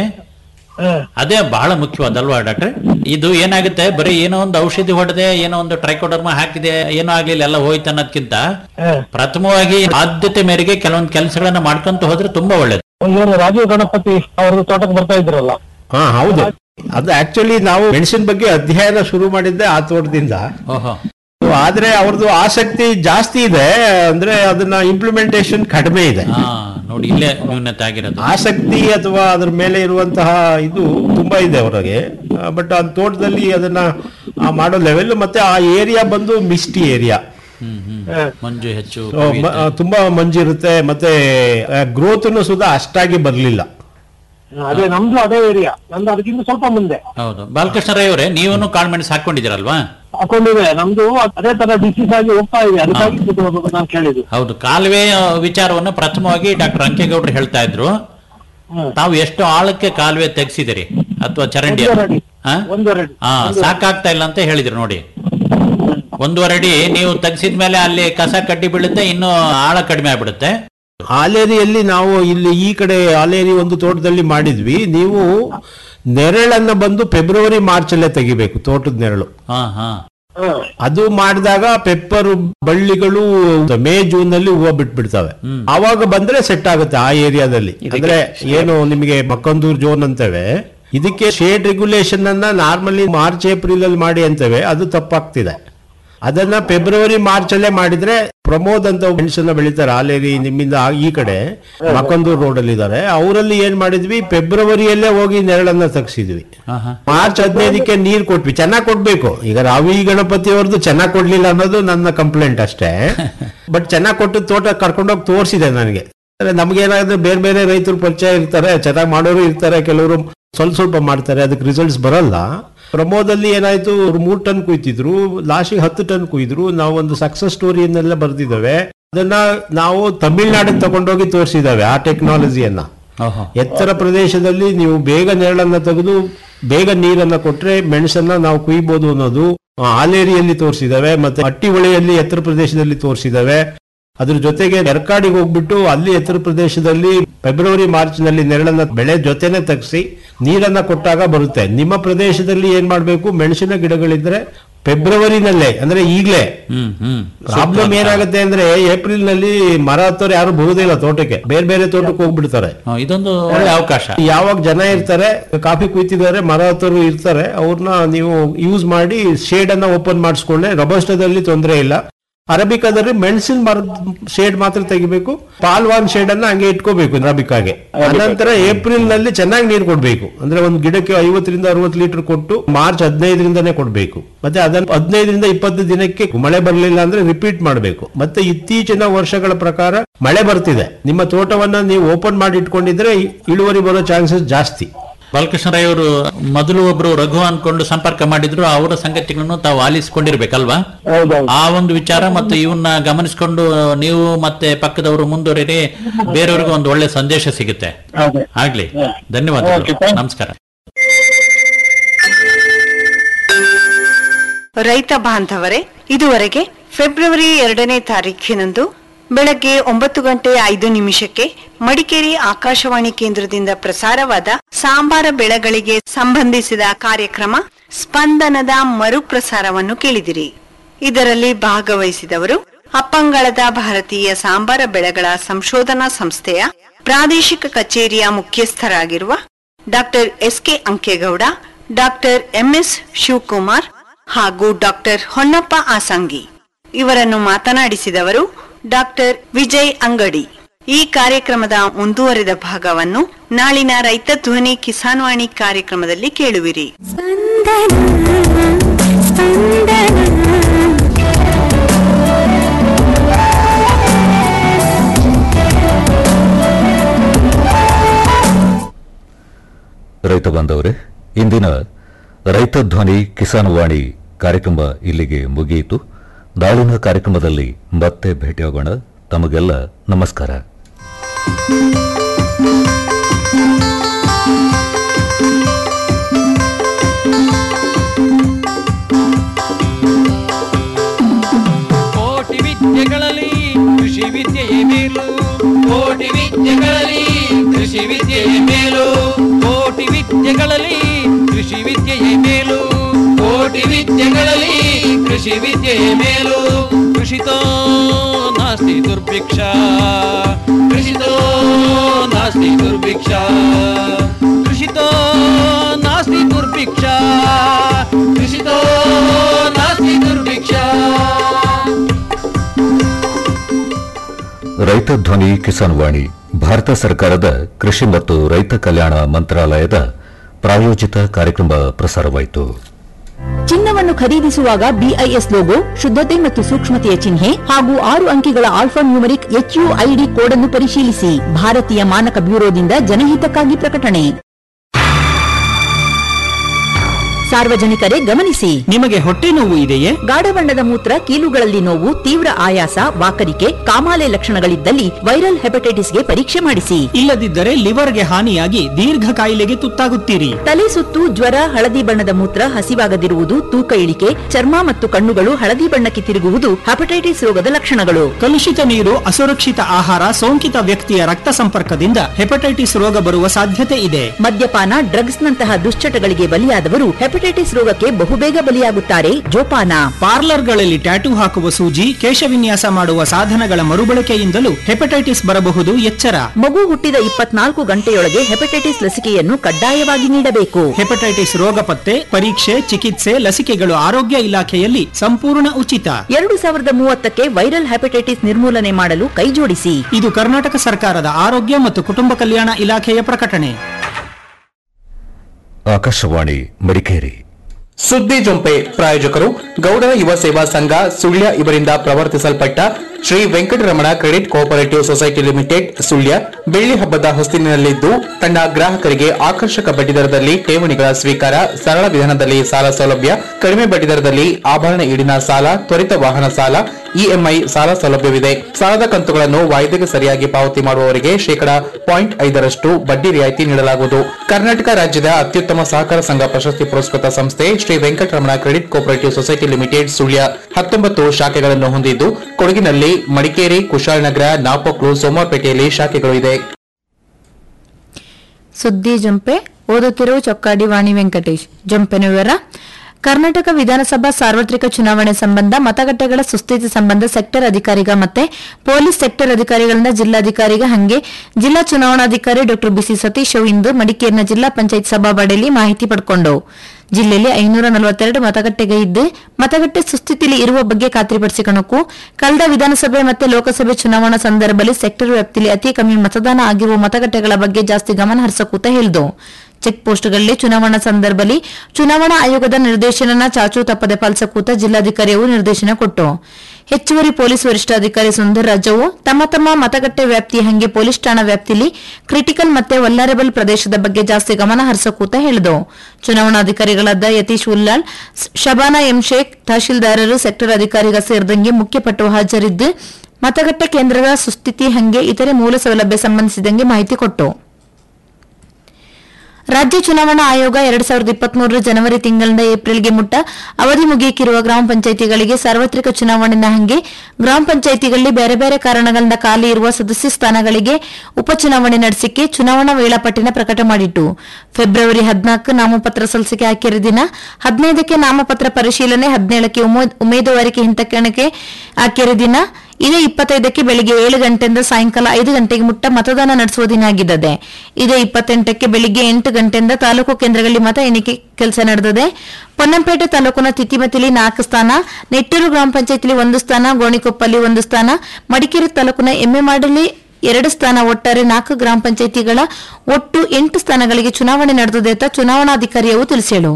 ಅದೇ ಬಹಳ ಮುಖ್ಯವಾದಲ್ವಾ ಡಾಕ್ಟ್ರೆ ಇದು ಏನಾಗುತ್ತೆ ಬರೀ ಏನೋ ಒಂದು ಔಷಧಿ ಹೊಡೆದೆ ಏನೋ ಒಂದು ಟ್ರೈಕೋಡರ್ಮ ಹಾಕಿದೆ ಏನೋ ಆಗ್ಲಿಲ್ಲ ಎಲ್ಲ ಹೋಯ್ತು ಅನ್ನೋದ್ಕಿಂತ ಪ್ರಥಮವಾಗಿ ಆದ್ಯತೆ ಮೇರೆಗೆ ಕೆಲವೊಂದು ಕೆಲಸಗಳನ್ನ ಮಾಡ್ಕೊಂತ ಹೋದ್ರೆ ತುಂಬಾ ಒಳ್ಳೇದು ಏನು ರಾಜೀವ್ ಗಣಪತಿ ಅವ್ರದ್ದು ತೋಟಕ್ಕೆ ಬರ್ತಾ ಇದ್ರಲ್ಲ ಹಾ ಹೌದು ಅದು ಆಕ್ಚುಲಿ ನಾವು ಮೆಣಸಿನ ಬಗ್ಗೆ ಅಧ್ಯಯನ ಶುರು ಮಾಡಿದ್ದೆ ಆ ತೋಟದಿಂದ ಓಹೋ So, ಆದ್ರೆ ಅವ್ರದ್ದು ಆಸಕ್ತಿ ಜಾಸ್ತಿ ಇದೆ ಅಂದ್ರೆ ಅದನ್ನ ಇಂಪ್ಲಿಮೆಂಟೇಶನ್ ಕಡಿಮೆ ಇದೆ ಹಾ ನೋಡಿ ಇಲ್ಲೇ ನ್ಯೂನತೆ ಆಗಿರೋದು ಆಸಕ್ತಿ ಅಥವಾ ಅದ್ರ ಮೇಲೆ ಇರುವಂತಹ ಇದು ತುಂಬಾ ಇದೆ ಅವರಿಗೆ ಬಟ್ ಆ ತೋಟದಲ್ಲಿ ಅದನ್ನ ಆ, ಮಾಡೋ ಲೆವೆಲ್ ಮತ್ತೆ ಆ ಏರಿಯಾ ಬಂದು ಮಿಸ್ಟಿ ಏರಿಯಾ ಹ್ಮ್ ಹ್ಮ್ ಮಂಜು ಹೆಚ್ಚು ತುಂಬಾ ಮಂಜಿರುತ್ತೆ ಮತ್ತೆ ಗ್ರೋತ್ನು ಸುಧಾ ಅಷ್ಟಾಗಿ ಬರ್ಲಿಲ್ಲ ಅದೇ ನಮ್ದು ಅದೇ ಏರಿಯಾ ನಮ್ದು ಅದಕ್ಕಿಂತ ಸ್ವಲ್ಪ ಮುಂದೆ ಹೌದು ಬಾಲಕೃಷ್ಣ ರೈ ಅವರೇ ನೀವನು ಕಾಳ್ಮೆಣಸು ಹಾಕೊಂಡಿದ್ದೀರಲ್ವಾ ಹಾಕೊಂಡಿದೆ ನಮ್ದು ಅದೇ ತರ ಡಿಸೀಸ್ ಆಗಿ ಹೋಗ್ತಾ ಇದೆ ಅದಕ್ಕಾಗಿ ಇದು ನಾನು ಕೇಳಿದ್ದು ಹೌದು ಕಾಲುವೆ ವಿಚಾರವನ್ನು ಪ್ರಥಮವಾಗಿ ಡಾಕ್ಟರ್ ಅಂಕೇಗೌಡರು ಹೇಳ್ತಾ ಇದ್ರು ತಾವು ಎಷ್ಟು ಆಳಕ್ಕೆ ಕಾಲುವೆ ತೆಗ್ಸಿದಿರಿ ಅಥವಾ ಚರಂಡಿ ಒಂದೂವರೆ ಅಡಿ. ಹಾ? ಒಂದೂವರೆ ಅಡಿ. ಹಾ ಸಾಕಾಗ್ತಾ ಇಲ್ಲ ಅಂತ ಹೇಳಿದ್ರು ನೋಡಿ ಒಂದೂವರೆ ಅಡಿ ನೀವು ತೆಗ್ಸಿದ್ಮೇಲೆ ಅಲ್ಲಿ ಕಸ ಕಡ್ಡಿ ಬೀಳುತ್ತೆ ಇನ್ನು ಆಳ ಕಡಿಮೆ ಆಗ್ಬಿಡುತ್ತೆ ಹಾಲೇರಿಯಲ್ಲಿ ನಾವು ಇಲ್ಲಿ ಈ ಕಡೆ ಹಾಲೇರಿ ಒಂದು ತೋಟದಲ್ಲಿ ಮಾಡಿದ್ವಿ ನೀವು ನೆರಳನ್ನ ಬಂದು ಫೆಬ್ರವರಿ ಮಾರ್ಚ್ ಅಲ್ಲೇ ತೆಗಿಬೇಕು ತೋಟದ ನೆರಳು ಹಾ ಹಾ ಅದು ಮಾಡಿದಾಗ ಪೆಪ್ಪರ್ ಬಳ್ಳಿಗಳು ಮೇ ಜೂನ್ ನಲ್ಲಿ ಹೂವು ಬಿಟ್ಬಿಡ್ತವೆ ಆವಾಗ ಬಂದ್ರೆ ಸೆಟ್ ಆಗುತ್ತೆ ಆ ಏರಿಯಾದಲ್ಲಿ ಅಂದ್ರೆ ಏನು ನಿಮಗೆ ಮಕ್ಕಂದೂರ್ ಜೋನ್ ಅಂತೇವೆ ಇದಕ್ಕೆ ಶೇಡ್ ರೆಗ್ಯುಲೇಷನ್ ಅನ್ನ ನಾರ್ಮಲಿ ಮಾರ್ಚ್ ಏಪ್ರಿಲ್ ಅಲ್ಲಿ ಮಾಡಿ ಅಂತೇವೆ ಅದು ತಪ್ಪಾಗ್ತಿದೆ ಅದನ್ನ ಫೆಬ್ರವರಿ ಮಾರ್ಚ್ ಅಲ್ಲೇ ಮಾಡಿದ್ರೆ ಪ್ರಮೋದ್ ಅಂತ ಮೆಣಸನ್ನ ಬೆಳಿತಾರೆ ಹಾಲೇರಿ ನಿಮ್ಮಿಂದ ಆ- ಈ ಕಡೆ ಮಕ್ಕಂದೂರ್ ರೋಡ್ ಅಲ್ಲಿ ಇದಾರೆ ಅವರಲ್ಲಿ ಏನ್ ಮಾಡಿದ್ವಿ ಫೆಬ್ರವರಿಯಲ್ಲೇ ಹೋಗಿ ನೆರಳನ್ನ ತೆಗ್ಸಿದ್ವಿ ಮಾರ್ಚ್ ಹದಿನೈದಕ್ಕೆ ನೀರ್ ಕೊಟ್ವಿ ಚೆನ್ನಾಗ್ ಕೊಡ್ಬೇಕು ಈಗ ರಾವಿ ಗಣಪತಿ ಅವ್ರದ್ದು ಚೆನ್ನಾಗ್ ಕೊಡ್ಲಿಲ್ಲ ಅನ್ನೋದು ನನ್ನ ಕಂಪ್ಲೇಂಟ್ ಅಷ್ಟೇ ಬಟ್ ಚೆನ್ನಾಗ್ ಕೊಟ್ಟು ತೋಟ ಕರ್ಕೊಂಡೋಗಿ ತೋರಿಸಿದೆ ನನಗೆ ಅಂದ್ರೆ ನಮ್ಗೇನಾದ್ರೆ ಬೇರೆ ಬೇರೆ ರೈತರು ಪರಿಚಯ ಇರ್ತಾರೆ ಚೆನ್ನಾಗಿ ಮಾಡೋರು ಇರ್ತಾರೆ ಕೆಲವರು ಸ್ವಲ್ಪ ಸ್ವಲ್ಪ ಮಾಡ್ತಾರೆ ಅದಕ್ಕೆ ರಿಸಲ್ಟ್ಸ್ ಬರಲ್ಲ ಪ್ರಮೋದಲ್ಲಿ ಏನಾಯ್ತು ಅವ್ರು ಮೂರ್ ಟನ್ ಕುಯ್ತಿದ್ರು ಲಾಸ್ಟಿಗೆ ಹತ್ತು ಟನ್ ಕುಯ್ದ್ರು ನಾವು ಒಂದು ಸಕ್ಸಸ್ ಸ್ಟೋರಿಯನ್ನೆಲ್ಲ ಬರ್ದಿದ್ದೇವೆ ಅದನ್ನ ನಾವು ತಮಿಳ್ನಾಡಿಗೆ ತಗೊಂಡೋಗಿ ತೋರಿಸಿದಾವೆ ಆ ಟೆಕ್ನಾಲಜಿಯನ್ನ ಎತ್ತರ ಪ್ರದೇಶದಲ್ಲಿ ನೀವು ಬೇಗ ನೆರಳನ್ನ ತೆಗೆದು ಬೇಗ ನೀರನ್ನ ಕೊಟ್ರೆ ಮೆಣಸನ್ನ ನಾವು ಕುಯ್ಬೋದು ಅನ್ನೋದು ಆ, ಹಾಲೇರಿಯಲ್ಲಿ ತೋರಿಸಿದಾವೆ ಮತ್ತೆ ಹಟ್ಟಿ ಹೊಳೆಯಲ್ಲಿ ಎತ್ತರ ಪ್ರದೇಶದಲ್ಲಿ ತೋರಿಸಿದಾವೆ ಅದ್ರ ಜೊತೆಗೆ ಎರ್ಕಾಡಿಗೆ ಹೋಗ್ಬಿಟ್ಟು ಅಲ್ಲಿ ಎತ್ತರ ಪ್ರದೇಶದಲ್ಲಿ ಫೆಬ್ರವರಿ ಮಾರ್ಚ್ ನಲ್ಲಿ ನೆರಳನ್ನ ಬೆಳೆ ಜೊತೆನೆ ತೆಗ್ಸಿ ನೀರನ್ನ ಕೊಟ್ಟಾಗ ಬರುತ್ತೆ ನಿಮ್ಮ ಪ್ರದೇಶದಲ್ಲಿ ಏನ್ ಮಾಡ್ಬೇಕು ಮೆಣಸಿನ ಗಿಡಗಳಿದ್ರೆ ಫೆಬ್ರವರಿನಲ್ಲೇ ಅಂದ್ರೆ ಈಗ್ಲೇ ಹ್ಮ್ ಹ್ಮ್ ಪ್ರಾಬ್ಲಮ್ ಏನಾಗುತ್ತೆ ಅಂದ್ರೆ ಏಪ್ರಿಲ್ ನಲ್ಲಿ ಮರ ಹತ್ತೋರು ಯಾರು ಬರುವುದಿಲ್ಲ ತೋಟಕ್ಕೆ ಬೇರೆ ಬೇರೆ ತೋಟಕ್ಕೆ ಹೋಗ್ಬಿಡ್ತಾರೆ ಇದೊಂದು ಒಳ್ಳೆ ಅವಕಾಶ ಯಾವಾಗ ಜನ ಇರ್ತಾರೆ ಕಾಫಿ ಕುಯ್ತಿದ್ದಾರೆ ಮರ ಹತ್ತೋರು ಇರ್ತಾರೆ ಅವ್ರನ್ನ ನೀವು ಯೂಸ್ ಮಾಡಿ ಶೇಡ್ ಅನ್ನ ಓಪನ್ ಮಾಡಿಸ್ಕೊಂಡ್ರೆ ರಬಸ್ಟದಲ್ಲಿ ತೊಂದರೆ ಇಲ್ಲ ಅರಬಿಕಾದಲ್ಲಿ ಮೆಣಸಿನ ಮರದ ಶೇಡ್ ಮಾತ್ರ ತೆಗಿಬೇಕು ಪಾಲ್ವಾನ್ ಶೇಡ್ ಅನ್ನ ಹಂಗೆ ಇಟ್ಕೋಬೇಕು ಅರಬಿಕಾಗೆ ಅನಂತರ ಏಪ್ರಿಲ್ ನಲ್ಲಿ ಚೆನ್ನಾಗಿ ನೀರು ಕೊಡ್ಬೇಕು ಅಂದ್ರೆ ಒಂದು ಗಿಡಕ್ಕೆ ಐವತ್ತರಿಂದ ಅರವತ್ತು ಲೀಟರ್ ಕೊಟ್ಟು ಮಾರ್ಚ್ ಹದಿನೈದರಿಂದನೇ ಕೊಡ್ಬೇಕು ಮತ್ತೆ ಅದನ್ನ ಹದಿನೈದರಿಂದ ಇಪ್ಪತ್ತು ದಿನಕ್ಕೆ ಮಳೆ ಬರಲಿಲ್ಲ ಅಂದ್ರೆ ರಿಪೀಟ್ ಮಾಡಬೇಕು ಮತ್ತೆ ಇತ್ತೀಚಿನ ವರ್ಷಗಳ ಪ್ರಕಾರ ಮಳೆ ಬರ್ತಿದೆ ನಿಮ್ಮ ತೋಟವನ್ನ ನೀವು ಓಪನ್ ಮಾಡಿ ಇಟ್ಕೊಂಡಿದ್ರೆ ಇ- ಇಳುವರಿ ಬರೋ ಚಾನ್ಸಸ್ ಜಾಸ್ತಿ ಬಾಲಕೃಷ್ಣ ರೈ ಅವರು ಮೊದಲು ಒಬ್ರು ರಘು ಅನ್ಕೊಂಡು ಸಂಪರ್ಕ ಮಾಡಿದ್ರು ಅವರ ಸಂಗತಿಗಳನ್ನು ತಾವು ಆಲಿಸಿಕೊಂಡಿರ್ಬೇಕಲ್ವಾ ಆ ಒಂದು ವಿಚಾರ ಮತ್ತು ಇವನ್ನ ಗಮನಿಸಿಕೊಂಡು ನೀವು ಮತ್ತೆ ಪಕ್ಕದವರು ಮುಂದುವರಿರಿ ಬೇರೆಯವ್ರಿಗೂ ಒಂದು ಒಳ್ಳೆ ಸಂದೇಶ ಸಿಗುತ್ತೆ ಆಗ್ಲಿ ಧನ್ಯವಾದಗಳು ನಮಸ್ಕಾರ ರೈತ ಬಾಂಧವರೇ ಇದುವರೆಗೆ ಫೆಬ್ರವರಿ ಎರಡನೇ ತಾರೀಖಿನಂದು ಬೆಳಗ್ಗೆ ಒಂಬತ್ತು ಗಂಟೆ ಐದು ನಿಮಿಷಕ್ಕೆ ಮಡಿಕೇರಿ ಆಕಾಶವಾಣಿ ಕೇಂದ್ರದಿಂದ ಪ್ರಸಾರವಾದ ಸಾಂಬಾರ ಬೆಳೆಗಳಿಗೆ ಸಂಬಂಧಿಸಿದ ಕಾರ್ಯಕ್ರಮ ಸ್ಪಂದನದ ಮರುಪ್ರಸಾರವನ್ನು ಕೇಳಿದಿರಿ ಇದರಲ್ಲಿ ಭಾಗವಹಿಸಿದವರು ಅಪ್ಪಂಗಳದ ಭಾರತೀಯ ಸಾಂಬಾರ ಬೆಳೆಗಳ ಸಂಶೋಧನಾ ಸಂಸ್ಥೆಯ ಪ್ರಾದೇಶಿಕ ಕಚೇರಿಯ ಮುಖ್ಯಸ್ಥರಾಗಿರುವ doctor S K Ankegowda doctor MS Shivakumar ಹಾಗೂ ಡಾಕ್ಟರ್ ಹೊನ್ನಪ್ಪ ಆಸಂಗಿ ಇವರನ್ನು ಮಾತನಾಡಿಸಿದವರು ಡಾಕ್ಟರ್ ವಿಜಯ್ ಅಂಗಡಿ ಈ ಕಾರ್ಯಕ್ರಮದ ಮುಂದುವರೆದ ಭಾಗವನ್ನು ನಾಳಿನ ರೈತ ಧ್ವನಿ ಕಿಸಾನ್ವಾಣಿ ಕಾರ್ಯಕ್ರಮದಲ್ಲಿ ಕೇಳುವಿರಿ ರೈತ ಬಾಂಧವರೇ ಇಂದಿನ ರೈತ ಧ್ವನಿ ಕಿಸಾನ್ ವಾಣಿ ಕಾರ್ಯಕ್ರಮ ಇಲ್ಲಿಗೆ ಮುಗಿಯಿತು ನಾಳಿನ ಕಾರ್ಯಕ್ರಮದಲ್ಲಿ ಮತ್ತೆ ಭೇಟಿಯಾಗೋಣ ತಮಗೆಲ್ಲ ನಮಸ್ಕಾರ ಕೋಟಿ ವಿದ್ಯೆಗಳಲ್ಲಿ ಕೃಷಿ ವಿದ್ಯೆಯೇ ಮೇಲು ಕೋಟಿ ವಿದ್ಯೆಗಳಲ್ಲಿ ಕೃಷಿ ವಿದ್ಯೆಯೇ ಮೇಲು ಕೋಟಿ ವಿದ್ಯೆಗಳಲ್ಲಿ ಕೃಷಿ ವಿದ್ಯೆಯೇ ಮೇಲು ಕೋಟಿ ವಿದ್ಯೆಗಳಲ್ಲಿ ಕೃಷಿ ವಿದ್ಯೆಯೇ ಮೇಲು ಕೃಷಿತೋ ನಾಸ್ತಿ ದುರ್ಭಿಕ್ಷ ಕೃಷಿತೋ ನಾಸ್ತಿ ದುರ್ಭಿಕ್ಷ ಕೃಷಿತೋ ನಾಸ್ತಿ ದುರ್ಭಿಕ್ಷ ಕೃಷಿತೋ ನಾಸ್ತಿ ದುರ್ಭಿಕ್ಷ ರೈತ ಧ್ವನಿ ಕಿಸಾನ್ ವಾಣಿ ಭಾರತ ಸರ್ಕಾರದ ಕೃಷಿ ಮತ್ತು ರೈತ ಕಲ್ಯಾಣ ಮಂತ್ರಾಲಯದ ಪ್ರಾಯೋಜಿತ ಕಾರ್ಯಕ್ರಮ ಪ್ರಸಾರವಾಯಿತು ಚಿನ್ನವನ್ನು ಖರೀದಿಸುವಾಗ ಬಿಐಎಸ್ ಲೋಗೋ ಶುದ್ಧತೆ ಮತ್ತು ಸೂಕ್ಷ್ಮತೆಯ ಚಿಹ್ನೆ ಹಾಗೂ ಆರು ಅಂಕಿಗಳ ಆಲ್ಫಾ ನ್ಯೂಮರಿಕ್ ಎಚ್ಯುಐಡಿ ಕೋಡ್ ಅನ್ನು ಪರಿಶೀಲಿಸಿ ಭಾರತೀಯ ಮಾನಕ ಬ್ಯೂರೋದಿಂದ ಜನಹಿತಕ್ಕಾಗಿ ಪ್ರಕಟಣೆ ಸಾರ್ವಜನಿಕರೇ ಗಮನಿಸಿ ನಿಮಗೆ ಹೊಟ್ಟೆ ನೋವು ಇದೆಯೇ ಗಾಢ ಬಣ್ಣದ ಮೂತ್ರ ಕೀಲುಗಳಲ್ಲಿ ನೋವು ತೀವ್ರ ಆಯಾಸ ವಾಕರಿಕೆ ಕಾಮಾಲೆ ಲಕ್ಷಣಗಳಿದ್ದಲ್ಲಿ ವೈರಲ್ ಹೆಪಟೈಟಿಸ್ಗೆ ಪರೀಕ್ಷೆ ಮಾಡಿಸಿ ಇಲ್ಲದಿದ್ದರೆ ಲಿವರ್ಗೆ ಹಾನಿಯಾಗಿ ದೀರ್ಘ ಕಾಯಿಲೆಗೆ ತುತ್ತಾಗುತ್ತೀರಿ ತಲೆ ಸುತ್ತು ಜ್ವರ ಹಳದಿ ಬಣ್ಣದ ಮೂತ್ರ ಹಸಿವಾಗದಿರುವುದು ತೂಕ ಇಳಿಕೆ ಚರ್ಮ ಮತ್ತು ಕಣ್ಣುಗಳು ಹಳದಿ ಬಣ್ಣಕ್ಕೆ ತಿರುಗುವುದು ಹೆಪಟೈಟಿಸ್ ರೋಗದ ಲಕ್ಷಣಗಳು ಕಲುಷಿತ ನೀರು ಅಸುರಕ್ಷಿತ ಆಹಾರ ಸೋಂಕಿತ ವ್ಯಕ್ತಿಯ ರಕ್ತ ಸಂಪರ್ಕದಿಂದ ಹೆಪಟೈಟಿಸ್ ರೋಗ ಬರುವ ಸಾಧ್ಯತೆ ಇದೆ ಮದ್ಯಪಾನ ಡ್ರಗ್ಸ್ ನಂತಹ ದುಶ್ಚಟಗಳಿಗೆ ಬಲಿಯಾದವರು ಹೆಪಟೈಟಿಸ್ ರೋಗಕ್ಕೆ ಬಹುಬೇಗ ಬಲಿಯಾಗುತ್ತಾರೆ ಜೋಪಾನ ಪಾರ್ಲರ್ಗಳಲ್ಲಿ ಟ್ಯಾಟೂ ಹಾಕುವ ಸೂಜಿ ಕೇಶವಿನ್ಯಾಸ ಮಾಡುವ ಸಾಧನಗಳ ಮರುಬಳಕೆಯಿಂದಲೂ ಹೆಪಟೈಟಿಸ್ ಬರಬಹುದು ಎಚ್ಚರ ಮಗು ಹುಟ್ಟಿದ ಇಪ್ಪತ್ನಾಲ್ಕು ಗಂಟೆಯೊಳಗೆ ಹೆಪಟೈಟಿಸ್ ಲಸಿಕೆಯನ್ನು ಕಡ್ಡಾಯವಾಗಿ ನೀಡಬೇಕು ಹೆಪಟೈಟಿಸ್ ರೋಗ ಪತ್ತೆ ಪರೀಕ್ಷೆ ಚಿಕಿತ್ಸೆ ಲಸಿಕೆಗಳು ಆರೋಗ್ಯ ಇಲಾಖೆಯಲ್ಲಿ ಸಂಪೂರ್ಣ ಉಚಿತ ಎರಡು ಸಾವಿರದ ಮೂವತ್ತಕ್ಕೆ ವೈರಲ್ ಹೆಪಟೈಟಿಸ್ ನಿರ್ಮೂಲನೆ ಮಾಡಲು ಕೈಜೋಡಿಸಿ ಇದು ಕರ್ನಾಟಕ ಸರ್ಕಾರದ ಆರೋಗ್ಯ ಮತ್ತು ಕುಟುಂಬ ಕಲ್ಯಾಣ ಇಲಾಖೆಯ ಪ್ರಕಟಣೆ ಆಕಾಶವಾಣಿ ಮಡಿಕೇರಿ ಸುದ್ದಿ ಜೊಂಪೆ ಪ್ರಾಯೋಜಕರು ಗೌಡರ ಯುವ ಸೇವಾ ಸಂಘ ಸುಳ್ಯ ಇವರಿಂದ ಪ್ರವರ್ತಿಸಲ್ಪಟ್ಟ Shri Venkataramana credit cooperative society limited Sullia ಬೆಳ್ಳಿ ಹಬ್ಬದ ಹೊಸ್ತಿಲಿನಲ್ಲಿದ್ದು ತನ್ನ ಗ್ರಾಹಕರಿಗೆ ಆಕರ್ಷಕ ಬಡ್ಡಿದರದಲ್ಲಿ ಠೇವಣಿಗಳ ಸ್ವೀಕಾರ ಸರಳ ವಿಧಾನದಲ್ಲಿ ಸಾಲ ಸೌಲಭ್ಯ ಕಡಿಮೆ ಬಡ್ಡಿದರದಲ್ಲಿ ಆಭರಣ ಈಡಿನ ಸಾಲ ತ್ವರಿತ ವಾಹನ ಸಾಲ ಇಎಂಐ ಸಾಲ ಸೌಲಭ್ಯವಿದೆ ಸಾಲದ ಕಂತುಗಳನ್ನು ವಾಯ್ದೆಗೆ ಸರಿಯಾಗಿ ಪಾವತಿ ಮಾಡುವವರಿಗೆ ಶೇಕಡ ಪಾಯಿಂಟ್ ಐದರಷ್ಟು ಬಡ್ಡಿ ರಿಯಾಯಿತಿ ನೀಡಲಾಗುವುದು ಕರ್ನಾಟಕ ರಾಜ್ಯದ ಅತ್ಯುತ್ತಮ ಸಹಕಾರ ಸಂಘ ಪ್ರಶಸ್ತಿ ಪುರಸ್ಕೃತ ಸಂಸ್ಥೆ Shri Venkataramana credit cooperative society limited Sullia ಹತ್ತೊಂಬತ್ತು ಶಾಖೆಗಳನ್ನು ಹೊಂದಿದ್ದು ಕೊಡಗಿನಲ್ಲಿ ಮಡಿಕೇರಿ ಕುಶಾಲನಗರ ನಾಪಕ್ಲು ಸೋಮವಾರಪೇಟೆಯಲ್ಲಿ ಶಾಖೆಗಳು ಇದೆ ಸುದ್ದಿ ಜಂಪೆ ಓದುತ್ತಿರುವ ಚೊಕ್ಕಾಡಿ ವಾಣಿ ವೆಂಕಟೇಶ್ ಜಂಪೆನ ವಿವರ ಕರ್ನಾಟಕ ವಿಧಾನಸಭಾ ಸಾರ್ವತ್ರಿಕ ಚುನಾವಣೆ ಸಂಬಂಧ ಮತಗಟ್ಟೆಗಳ ಸುಸ್ಥಿತಿ ಸಂಬಂಧ ಸೆಕ್ಟರ್ ಅಧಿಕಾರಿಗ ಮತ್ತೆ ಪೊಲೀಸ್ ಸೆಕ್ಟರ್ ಅಧಿಕಾರಿಗಳಿಂದ ಜಿಲ್ಲಾಧಿಕಾರಿಗ ಹಂಗೆ ಜಿಲ್ಲಾ ಚುನಾವಣಾಧಿಕಾರಿ ಡಾ ಬಿಸಿ ಸತೀಶ್ ಅವು ಇಂದು ಮಡಿಕೇರಿನ ಜಿಲ್ಲಾ ಪಂಚಾಯತ್ ಸಭಾಬಾಡೆಯಲ್ಲಿ ಮಾಹಿತಿ ಪಡ್ಕೊಂಡು ಜಿಲ್ಲೆಯಲ್ಲಿ ಐನೂರ ನಲವತ್ತೆರಡು ಮತಗಟ್ಟೆಗೆ ಇದ್ದು ಮತಗಟ್ಟೆ ಸುಸ್ಥಿತಿಯಲ್ಲಿ ಇರುವ ಬಗ್ಗೆ ಖಾತ್ರಿಪಡಿಸಿಕೊಳ್ಳಕ್ಕೂ ಕಳೆದ ವಿಧಾನಸಭೆ ಮತ್ತೆ ಲೋಕಸಭೆ ಚುನಾವಣಾ ಸಂದರ್ಭದಲ್ಲಿ ಸೆಕ್ಟರ್ ವ್ಯಾಪ್ತಿಯಲ್ಲಿ ಅತಿ ಕಮ್ಮಿ ಮತದಾನ ಆಗಿರುವ ಮತಗಟ್ಟೆಗಳ ಬಗ್ಗೆ ಜಾಸ್ತಿ ಗಮನ ಹರಿಸಕೂತ ಹೇಳಿದು ಚೆಕ್ ಪೋಸ್ಟ್ಗಳಲ್ಲಿ ಚುನಾವಣಾ ಸಂದರ್ಭದಲ್ಲಿ ಚುನಾವಣಾ ಆಯೋಗದ ನಿರ್ದೇಶನ ಚಾಚು ತಪ್ಪದೆ ಪಾಲಿಸಕೂತ ಜಿಲ್ಲಾಧಿಕಾರಿಯು ನಿರ್ದೇಶನ ಕೊಟ್ಟು ಹೆಚ್ಚುವರಿ ಪೊಲೀಸ್ ವರಿಷ್ಠಾಧಿಕಾರಿ ಸುಂದರ್ ರಾಜವು ತಮ್ಮ ತಮ್ಮ ಮತಗಟ್ಟೆ ವ್ಯಾಪ್ತಿ ಹಂಗೆ ಪೊಲೀಸ್ ಠಾಣಾ ವ್ಯಾಪ್ತಿಯಲ್ಲಿ ಕ್ರಿಟಿಕಲ್ ಮತ್ತೆ ವಲ್ಲರಬಲ್ ಪ್ರದೇಶದ ಬಗ್ಗೆ ಜಾಸ್ತಿ ಗಮನ ಹರಿಸಕೂತ ಹೇಳಿದು ಚುನಾವಣಾಧಿಕಾರಿಗಳಾದ ಯತೀಶ್ ಉಲ್ಲಾಲ್ ಶಬಾನಾ ಎಂ ಶೇಖ್ ತಹಶೀಲ್ದಾರರು ಸೆಕ್ಟರ್ ಅಧಿಕಾರಿಗ ಸೇರಿದಂಗೆ ಮುಖ್ಯಪಟ್ಟು ಹಾಜರಿದ್ದು ಮತಗಟ್ಟೆ ಕೇಂದ್ರದ ಸುಸ್ಥಿತಿ ಹಂಗೆ ಇತರೆ ಮೂಲ ಸೌಲಭ್ಯ ಸಂಬಂಧಿಸಿದಂಗೆ ಮಾಹಿತಿ ಕೊಟ್ಟು ರಾಜ್ಯ ಚುನಾವಣಾ ಆಯೋಗ ಎರಡ್ ಸಾವಿರದ ಇಪ್ಪತ್ಮೂರರ ಜನವರಿ ತಿಂಗಳಿಂದ ಏಪ್ರಿಲ್ಗೆ ಮುಟ್ಟ ಅವಧಿ ಮುಗಿಯಕಿರುವ ಗ್ರಾಮ ಪಂಚಾಯಿತಿಗಳಿಗೆ ಸಾರ್ವತ್ರಿಕ ಚುನಾವಣೆನ ಹಂಗೆ ಗ್ರಾಮ ಪಂಚಾಯಿತಿಗಳಲ್ಲಿ ಬೇರೆ ಬೇರೆ ಕಾರಣಗಳಿಂದ ಖಾಲಿ ಇರುವ ಸದಸ್ಯ ಸ್ಥಾನಗಳಿಗೆ ಉಪಚುನಾವಣೆ ನಡೆಸಿಕೆ ಚುನಾವಣಾ ವೇಳಾಪಟ್ಟಿನ ಪ್ರಕಟ ಮಾಡಿತ್ತು ಫೆಬ್ರವರಿ ಹದಿನಾಲ್ಕು ನಾಮಪತ್ರ ಸಲ್ಲಿಸಿಕೆ ಹಾಕಿರ ದಿನ ಹದಿನೈದಕ್ಕೆ ನಾಮಪತ್ರ ಪರಿಶೀಲನೆ ಹದಿನೇಳಕ್ಕೆ ಉಮೇದುವಾರಿಕೆ ಹಿಂತಕ್ಕಣಕ್ಕೆ ಹಾಕಿರ ದಿನ ಇದೇ ಇಪ್ಪತ್ತೈದಕ್ಕೆ ಬೆಳಿಗ್ಗೆ ಏಳು ಗಂಟೆಯಿಂದ ಸಾಯಂಕಾಲ ಐದು ಗಂಟೆಗೆ ಮುಟ್ಟ ಮತದಾನ ನಡೆಸುವ ದಿನ ಆಗಿದ್ದದೆ ಇದೇ ಇಪ್ಪತ್ತೆಂಟಕ್ಕೆ ಬೆಳಿಗ್ಗೆ ಎಂಟು ಗಂಟೆಯಿಂದ ತಾಲೂಕು ಕೇಂದ್ರಗಳಲ್ಲಿ ಮತ ಎಣಿಕೆ ಕೆಲಸ ನಡೆದಿದೆ ಪೊನ್ನಂಪೇಟೆ ತಾಲೂಕಿನ ತಿತಿಮತಿಲಿ ನಾಲ್ಕು ಸ್ಥಾನ ನೆಟ್ಟೂರು ಗ್ರಾಮ ಪಂಚಾಯತಿಲಿ ಒಂದು ಸ್ಥಾನ ಗೋಣಿಕೊಪ್ಪಲ್ಲಿ ಒಂದು ಸ್ಥಾನ ಮಡಿಕೇರಿ ತಾಲೂಕಿನ ಎಮ್ಮೆಮಾಡಲಿ ಎರಡು ಸ್ಥಾನ ಒಟ್ಟಾರೆ ನಾಲ್ಕು ಗ್ರಾಮ ಪಂಚಾಯಿತಿಗಳ ಒಟ್ಟು ಎಂಟು ಸ್ಥಾನಗಳಿಗೆ ಚುನಾವಣೆ ನಡೆದಿದೆ ಅಂತ ಚುನಾವಣಾಧಿಕಾರಿಯವು ತಿಳಿಸಿದರು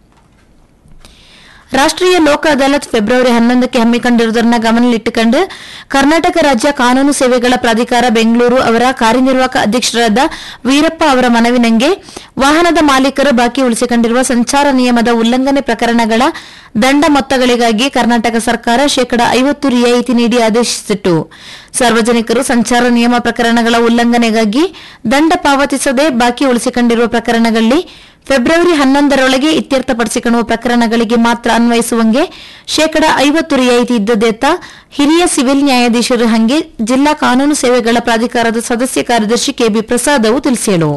ರಾಷ್ಟ್ರೀಯ ಲೋಕ ಅದಾಲತ್ ಫೆಬ್ರವರಿ ಹನ್ನೊಂದಕ್ಕೆ ಹಮ್ಮಿಕೊಂಡಿರುವುದನ್ನು ಗಮನದಲ್ಲಿಟ್ಟುಕೊಂಡು ಕರ್ನಾಟಕ ರಾಜ್ಯ ಕಾನೂನು ಸೇವೆಗಳ ಪ್ರಾಧಿಕಾರ ಬೆಂಗಳೂರು ಅವರ ಕಾರ್ಯನಿರ್ವಾಹಕ ಅಧ್ಯಕ್ಷರಾದ ವೀರಪ್ಪ ಅವರ ಮನವಿನಂಗೆ ವಾಹನದ ಮಾಲೀಕರು ಬಾಕಿ ಉಳಿಸಿಕೊಂಡಿರುವ ಸಂಚಾರ ನಿಯಮದ ಉಲ್ಲಂಘನೆ ಪ್ರಕರಣಗಳ ದಂಡ ಮೊತ್ತಗಳಿಗಾಗಿ ಕರ್ನಾಟಕ ಸರ್ಕಾರ ಶೇಕಡಾ ಐವತ್ತು ರಿಯಾಯಿತಿ ನೀಡಿ ಆದೇಶಿಸಿತ್ತು ಸಾರ್ವಜನಿಕರು ಸಂಚಾರ ನಿಯಮ ಪ್ರಕರಣಗಳ ಉಲ್ಲಂಘನೆಗಾಗಿ ದಂಡ ಪಾವತಿಸದೆ ಬಾಕಿ ಉಳಿಸಿಕೊಂಡಿರುವ ಪ್ರಕರಣಗಳಲ್ಲಿ ಫೆಬ್ರವರಿ ಹನ್ನೊಂದರೊಳಗೆ ಇತ್ಯರ್ಥಪಡಿಸಿಕೊಳ್ಳುವ ಪ್ರಕರಣಗಳಿಗೆ ಮಾತ್ರ ಅನ್ವಯಿಸುವಂಗೆ ಶೇಕಡಾ ಐವತ್ತು ರಿಯಾಯಿತಿ ಇದ್ದದೆತ್ತ ಹಿರಿಯ ಸಿವಿಲ್ ನ್ಯಾಯಾಧೀಶರು ಹಂಗೆ ಜಿಲ್ಲಾ ಕಾನೂನು ಸೇವೆಗಳ ಪ್ರಾಧಿಕಾರದ ಸದಸ್ಯ ಕಾರ್ಯದರ್ಶಿ ಕೆಬಿ ಪ್ರಸಾದವು ತಿಳಿಸಿದರು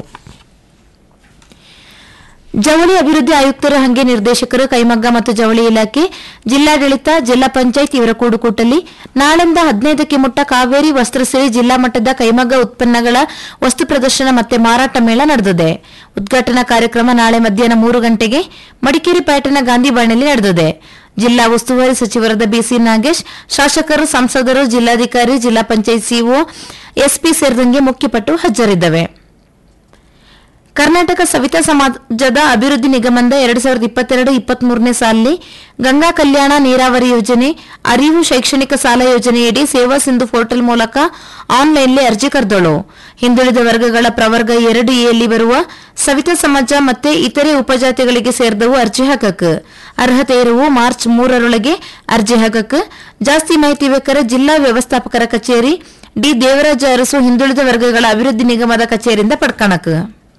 ಜವಳಿ ಅಭಿವೃದ್ಧಿ ಆಯುಕ್ತರು ಹಂಗೆ ನಿರ್ದೇಶಕರು ಕೈಮಗ್ಗ ಮತ್ತು ಜವಳಿ ಇಲಾಖೆ ಜಿಲ್ಲಾಡಳಿತ ಜಿಲ್ಲಾ ಪಂಚಾಯತ್ ಇವರ ಕೂಡುಕೂಟಲ್ಲಿ ನಾಳೆಯಿಂದ ಹದಿನೈದಕ್ಕೆ ಮುಟ್ಟ ಕಾವೇರಿ ವಸ್ತ್ರಸಿರಿ ಜಿಲ್ಲಾ ಮಟ್ಟದ ಕೈಮಗ್ಗ ಉತ್ಪನ್ನಗಳ ವಸ್ತು ಪ್ರದರ್ಶನ ಮತ್ತೆ ಮಾರಾಟ ಮೇಳ ನಡೆದಿದೆ ಉದ್ಘಾಟನಾ ಕಾರ್ಯಕ್ರಮ ನಾಳೆ ಮಧ್ಯಾಹ್ನ ಮೂರು ಗಂಟೆಗೆ ಮಡಿಕೇರಿ ಪೇಟೆನ ಗಾಂಧಿ ಬಾಣಿಯಲ್ಲಿ ನಡೆದಿದೆ ಜಿಲ್ಲಾ ಉಸ್ತುವಾರಿ ಸಚಿವರಾದ ಬಿಸಿ ನಾಗೇಶ್ ಶಾಸಕರು ಸಂಸದರು ಜಿಲ್ಲಾಧಿಕಾರಿ ಜಿಲ್ಲಾ ಪಂಚಾಯತ್ ಸಿಒ ಎಸ್ಪಿ ಸೇರಿದಂಗೆ ಮುಖ್ಯಪಟ್ಟು ಹಾಜರಿದ್ದವೆ ಕರ್ನಾಟಕ ಸವಿತಾ ಸಮಾಜದ ಅಭಿವೃದ್ಧಿ ನಿಗಮದ ಎರಡ್ ಸಾವಿರದ ಇಪ್ಪತ್ತೆರಡು ಇಪ್ಪತ್ಮೂರನೇ ಸಾಲಿನಲ್ಲಿ ಗಂಗಾ ಕಲ್ಯಾಣ ನೀರಾವರಿ ಯೋಜನೆ ಅರಿವು ಶೈಕ್ಷಣಿಕ ಸಾಲ ಯೋಜನೆಯಡಿ ಸೇವಾ ಸಿಂಧು ಪೋರ್ಟಲ್ ಮೂಲಕ ಆನ್ಲೈನ್ಲಿ ಅರ್ಜಿ ಕರೆದಳು ಹಿಂದುಳಿದ ವರ್ಗಗಳ ಪ್ರವರ್ಗ ಎರಡು ಎಯಲ್ಲಿ ಬರುವ ಸವಿತಾ ಸಮಾಜ ಮತ್ತೆ ಇತರೆ ಉಪಜಾತಿಗಳಿಗೆ ಸೇರಿದವು ಅರ್ಜಿ ಹಾಕಕ್ ಅರ್ಹತೆ ಇರುವು ಮಾರ್ಚ್ ಮೂರರೊಳಗೆ ಅರ್ಜಿ ಹಾಕಕ್ ಜಾಸ್ತಿ ಮಾಹಿತಿ ಬೇಕಾರೆ ಜಿಲ್ಲಾ ವ್ಯವಸ್ಥಾಪಕರ ಕಚೇರಿ ಡಿ ದೇವರಾಜ ಅರಸು ಹಿಂದುಳಿದ ವರ್ಗಗಳ ಅಭಿವೃದ್ಧಿ ನಿಗಮದ ಕಚೇರಿಯಿಂದ ಪಡ್ಕಣಕ್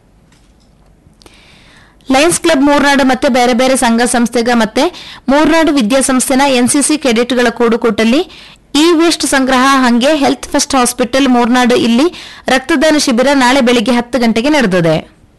ಲಯನ್ಸ್ ಕ್ಲಬ್ ಮೂರ್ನಾಡು ಮತ್ತೆ ಬೇರೆ ಬೇರೆ ಸಂಘ ಸಂಸ್ಥೆಗ ಮತ್ತೆ ಮೂರ್ನಾಡು ವಿದ್ಯಾಸಂಸ್ಥೆನ ಎನ್ಸಿಸಿ ಕೆಡೆಟ್ಗಳ ಕೂಡುಕೂಟಲ್ಲಿ ಇ ವೇಸ್ಟ್ ಸಂಗ್ರಹ ಹಂಗೆ ಹೆಲ್ತ್ ಫಸ್ಟ್ ಹಾಸ್ಪಿಟಲ್ ಮೂರ್ನಾಡು ಇಲ್ಲಿ ರಕ್ತದಾನ ಶಿಬಿರ ನಾಳೆ ಬೆಳಿಗ್ಗೆ ಹತ್ತು ಗಂಟೆಗೆ ನಡೆದಿದೆ